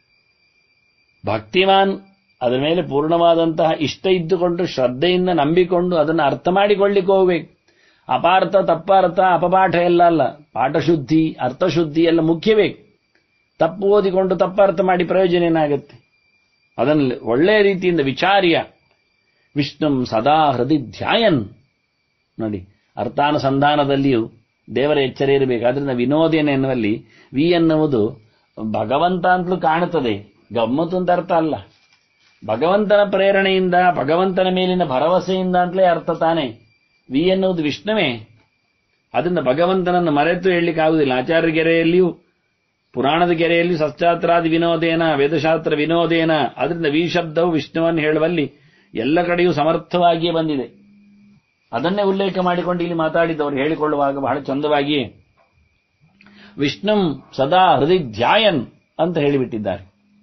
ಭಕ್ತಿಮಾನ್ ಅದರ ಮೇಲೆ ಪೂರ್ಣವಾದಂತಹ ಇಷ್ಟ ಇದ್ದುಕೊಂಡು ಶ್ರದ್ಧೆಯಿಂದ ನಂಬಿಕೊಂಡು ಅದನ್ನು ಅರ್ಥ ಮಾಡಿಕೊಳ್ಳಿಕ್ಕೆ ಹೋಗ್ಬೇಕು ಅಪಾರ್ಥ ತಪ್ಪಾರ್ಥ ಅಪಪಾಠ ಎಲ್ಲ ಅಲ್ಲ ಪಾಠಶುದ್ಧಿ ಅರ್ಥಶುದ್ಧಿ ಎಲ್ಲ ಮುಖ್ಯ ಬೇಕು ತಪ್ಪು ಓದಿಕೊಂಡು ತಪ್ಪರ್ಥ ಮಾಡಿ ಪ್ರಯೋಜನ ಏನಾಗುತ್ತೆ ಅದನ್ನು ಒಳ್ಳೆಯ ರೀತಿಯಿಂದ ವಿಚಾರ್ಯ ವಿಷ್ಣುಂ ಸದಾ ಹೃದಯ ಧ್ಯಾಯನ್ ನೋಡಿ ಅರ್ಥಾನುಸಂಧಾನದಲ್ಲಿಯೂ ದೇವರ ಎಚ್ಚರ ಇರಬೇಕು ಅದರಿಂದ ವಿನೋದೇನ ಎನ್ನುವಲ್ಲಿ ವಿ ಎನ್ನುವುದು ಭಗವಂತ ಅಂತಲೂ ಕಾಣುತ್ತದೆ ಗಮ್ಮತ್ತು ಅಂತ ಅರ್ಥ ಅಲ್ಲ ಭಗವಂತನ ಪ್ರೇರಣೆಯಿಂದ ಭಗವಂತನ ಮೇಲಿನ ಭರವಸೆಯಿಂದ ಅಂತಲೇ ಅರ್ಥ ತಾನೆ ವಿ ಎನ್ನುವುದು ವಿಷ್ಣುವೇ ಅದರಿಂದ ಭಗವಂತನನ್ನು ಮರೆತು ಹೇಳಲಿಕ್ಕಾಗುವುದಿಲ್ಲ ಆಚಾರ್ಯ ಗೆರೆಯಲ್ಲಿಯೂ ಪುರಾಣದ ಗೆರೆಯಲ್ಲಿ ಸಶ್ಚಾತ್ರಾದಿ ವಿನೋದೇನ ವೇದಶಾಸ್ತ್ರ ವಿನೋದೇನ ಅದರಿಂದ ವಿ ಶಬ್ದವು ವಿಷ್ಣುವನ್ನು ಹೇಳುವಲ್ಲಿ ಎಲ್ಲ ಕಡೆಯೂ ಸಮರ್ಥವಾಗಿಯೇ ಬಂದಿದೆ ಅದನ್ನೇ ಉಲ್ಲೇಖ ಮಾಡಿಕೊಂಡು ಇಲ್ಲಿ ಮಾತಾಡಿದವರು ಹೇಳಿಕೊಳ್ಳುವಾಗ ಬಹಳ ಚಂದವಾಗಿಯೇ ವಿಷ್ಣುಂ ಸದಾ ಹೃದಯ ಧ್ಯಾಯನ್ ಅಂತ ಹೇಳಿಬಿಟ್ಟಿದ್ದಾರೆ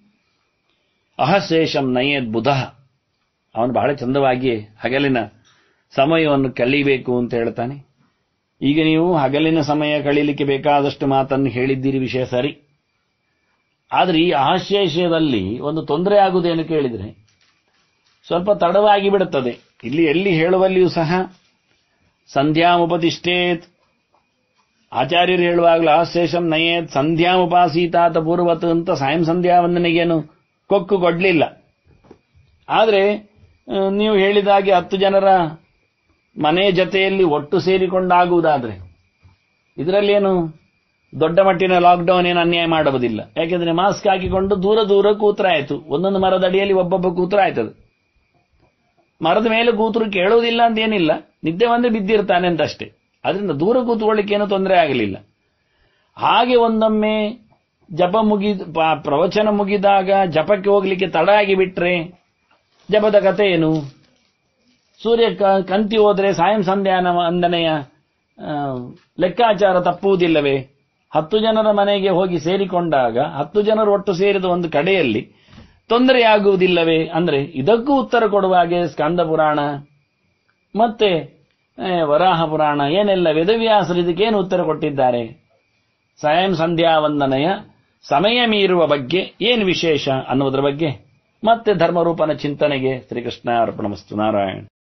ಅಹಶೇಷಂ ನಯೇದ್ ಬುಧ ಅವನು ಬಹಳ ಚಂದವಾಗಿಯೇ ಹಗಲಿನ ಸಮಯವನ್ನು ಕಳೀಬೇಕು ಅಂತ ಹೇಳ್ತಾನೆ ಈಗ ನೀವು ಹಗಲಿನ ಸಮಯ ಕಳೀಲಿಕ್ಕೆ ಬೇಕಾದಷ್ಟು ಮಾತನ್ನು ಹೇಳಿದ್ದೀರಿ ವಿಷಯ ಸರಿ ಆದರೆ ಈ ಆಶಯದಲ್ಲಿ ಒಂದು ತೊಂದರೆ ಆಗುವುದೇನು ಕೇಳಿದರೆ ಸ್ವಲ್ಪ ತಡವಾಗಿ ಬಿಡುತ್ತದೆ ಇಲ್ಲಿ ಎಲ್ಲಿ ಹೇಳುವಲ್ಲಿಯೂ ಸಹ ಸಂಧ್ಯಾಮುಪತಿಷ್ಠೇತ್ ಆಚಾರ್ಯರು ಹೇಳುವಾಗಲೂ ಆಶೇಷಂ ನಯೇತ್ ಸಂಧ್ಯಾಮುಪಾಸೀತಾತ ಪೂರ್ವತ್ ಅಂತ ಸಾಯಂ ಸಂಧ್ಯಾ ವಂದನೆಗೇನು ಕೊಕ್ಕು ಕೊಡ್ಲಿಲ್ಲ ಆದರೆ ನೀವು ಹೇಳಿದಾಗೆ ಹತ್ತು ಜನರ ಮನೆ ಜೊತೆಯಲ್ಲಿ ಒಟ್ಟು ಸೇರಿಕೊಂಡಾಗುವುದಾದ್ರೆ ಇದರಲ್ಲೇನು ದೊಡ್ಡ ಮಟ್ಟಿನ ಲಾಕ್ಡೌನ್ ಏನು ಅನ್ಯಾಯ ಮಾಡುವುದಿಲ್ಲ ಯಾಕೆಂದ್ರೆ ಮಾಸ್ಕ್ ಹಾಕಿಕೊಂಡು ದೂರ ದೂರ ಕೂತ್ರಾಯ್ತು ಒಂದೊಂದು ಮರದ ಅಡಿಯಲ್ಲಿ ಒಬ್ಬೊಬ್ಬ ಕೂತ್ರಾಯ್ತದೆ ಮರದ ಮೇಲೆ ಕೂತರು ಕೇಳುವುದಿಲ್ಲ ಅಂತ ಏನಿಲ್ಲ ನಿದ್ದೆ ಬಂದ್ರೆ ಬಿದ್ದಿರ್ತಾನೆ ಅಂತ ಅಷ್ಟೇ ಅದರಿಂದ ದೂರ ಕೂತ್ಕೊಳ್ಳಿಕ್ಕೆ ಏನು ತೊಂದರೆ ಆಗಲಿಲ್ಲ ಹಾಗೆ ಒಂದೊಮ್ಮೆ ಜಪ ಮುಗಿದ ಪ್ರವಚನ ಮುಗಿದಾಗ ಜಪಕ್ಕೆ ಹೋಗ್ಲಿಕ್ಕೆ ತಡ ಆಗಿ ಬಿಟ್ರೆ ಜಪದ ಕಥೆ ಏನು ಸೂರ್ಯ ಕಂತಿ ಹೋದ್ರೆ ಸಾಯಂ ಸಂಧ್ಯಾನ ವಂದನೆಯ ಲೆಕ್ಕಾಚಾರ ತಪ್ಪುವುದಿಲ್ಲವೇ ಹತ್ತು ಜನರ ಮನೆಗೆ ಹೋಗಿ ಸೇರಿಕೊಂಡಾಗ ಹತ್ತು ಜನರು ಒಟ್ಟು ಸೇರಿದ ಒಂದು ಕಡೆಯಲ್ಲಿ ತೊಂದರೆಯಾಗುವುದಿಲ್ಲವೇ ಅಂದ್ರೆ ಇದಕ್ಕೂ ಉತ್ತರ ಕೊಡುವ ಹಾಗೆ ಸ್ಕಂದ ಪುರಾಣ ಮತ್ತೆ ವರಾಹ ಪುರಾಣ ಏನೆಲ್ಲ ವೇದವ್ಯಾಸರು ಇದಕ್ಕೇನು ಉತ್ತರ ಕೊಟ್ಟಿದ್ದಾರೆ ಸ್ವಯಂ ಸಂಧ್ಯಾ ವಂದನೆಯ ಸಮಯ ಮೀರುವ ಬಗ್ಗೆ ಏನು ವಿಶೇಷ ಅನ್ನುವುದರ ಬಗ್ಗೆ ಮತ್ತೆ ಧರ್ಮರೂಪನ ಚಿಂತನೆಗೆ ಶ್ರೀಕೃಷ್ಣ ಅರ್ಪಣಮಸ್ತು ನಾರಾಯಣ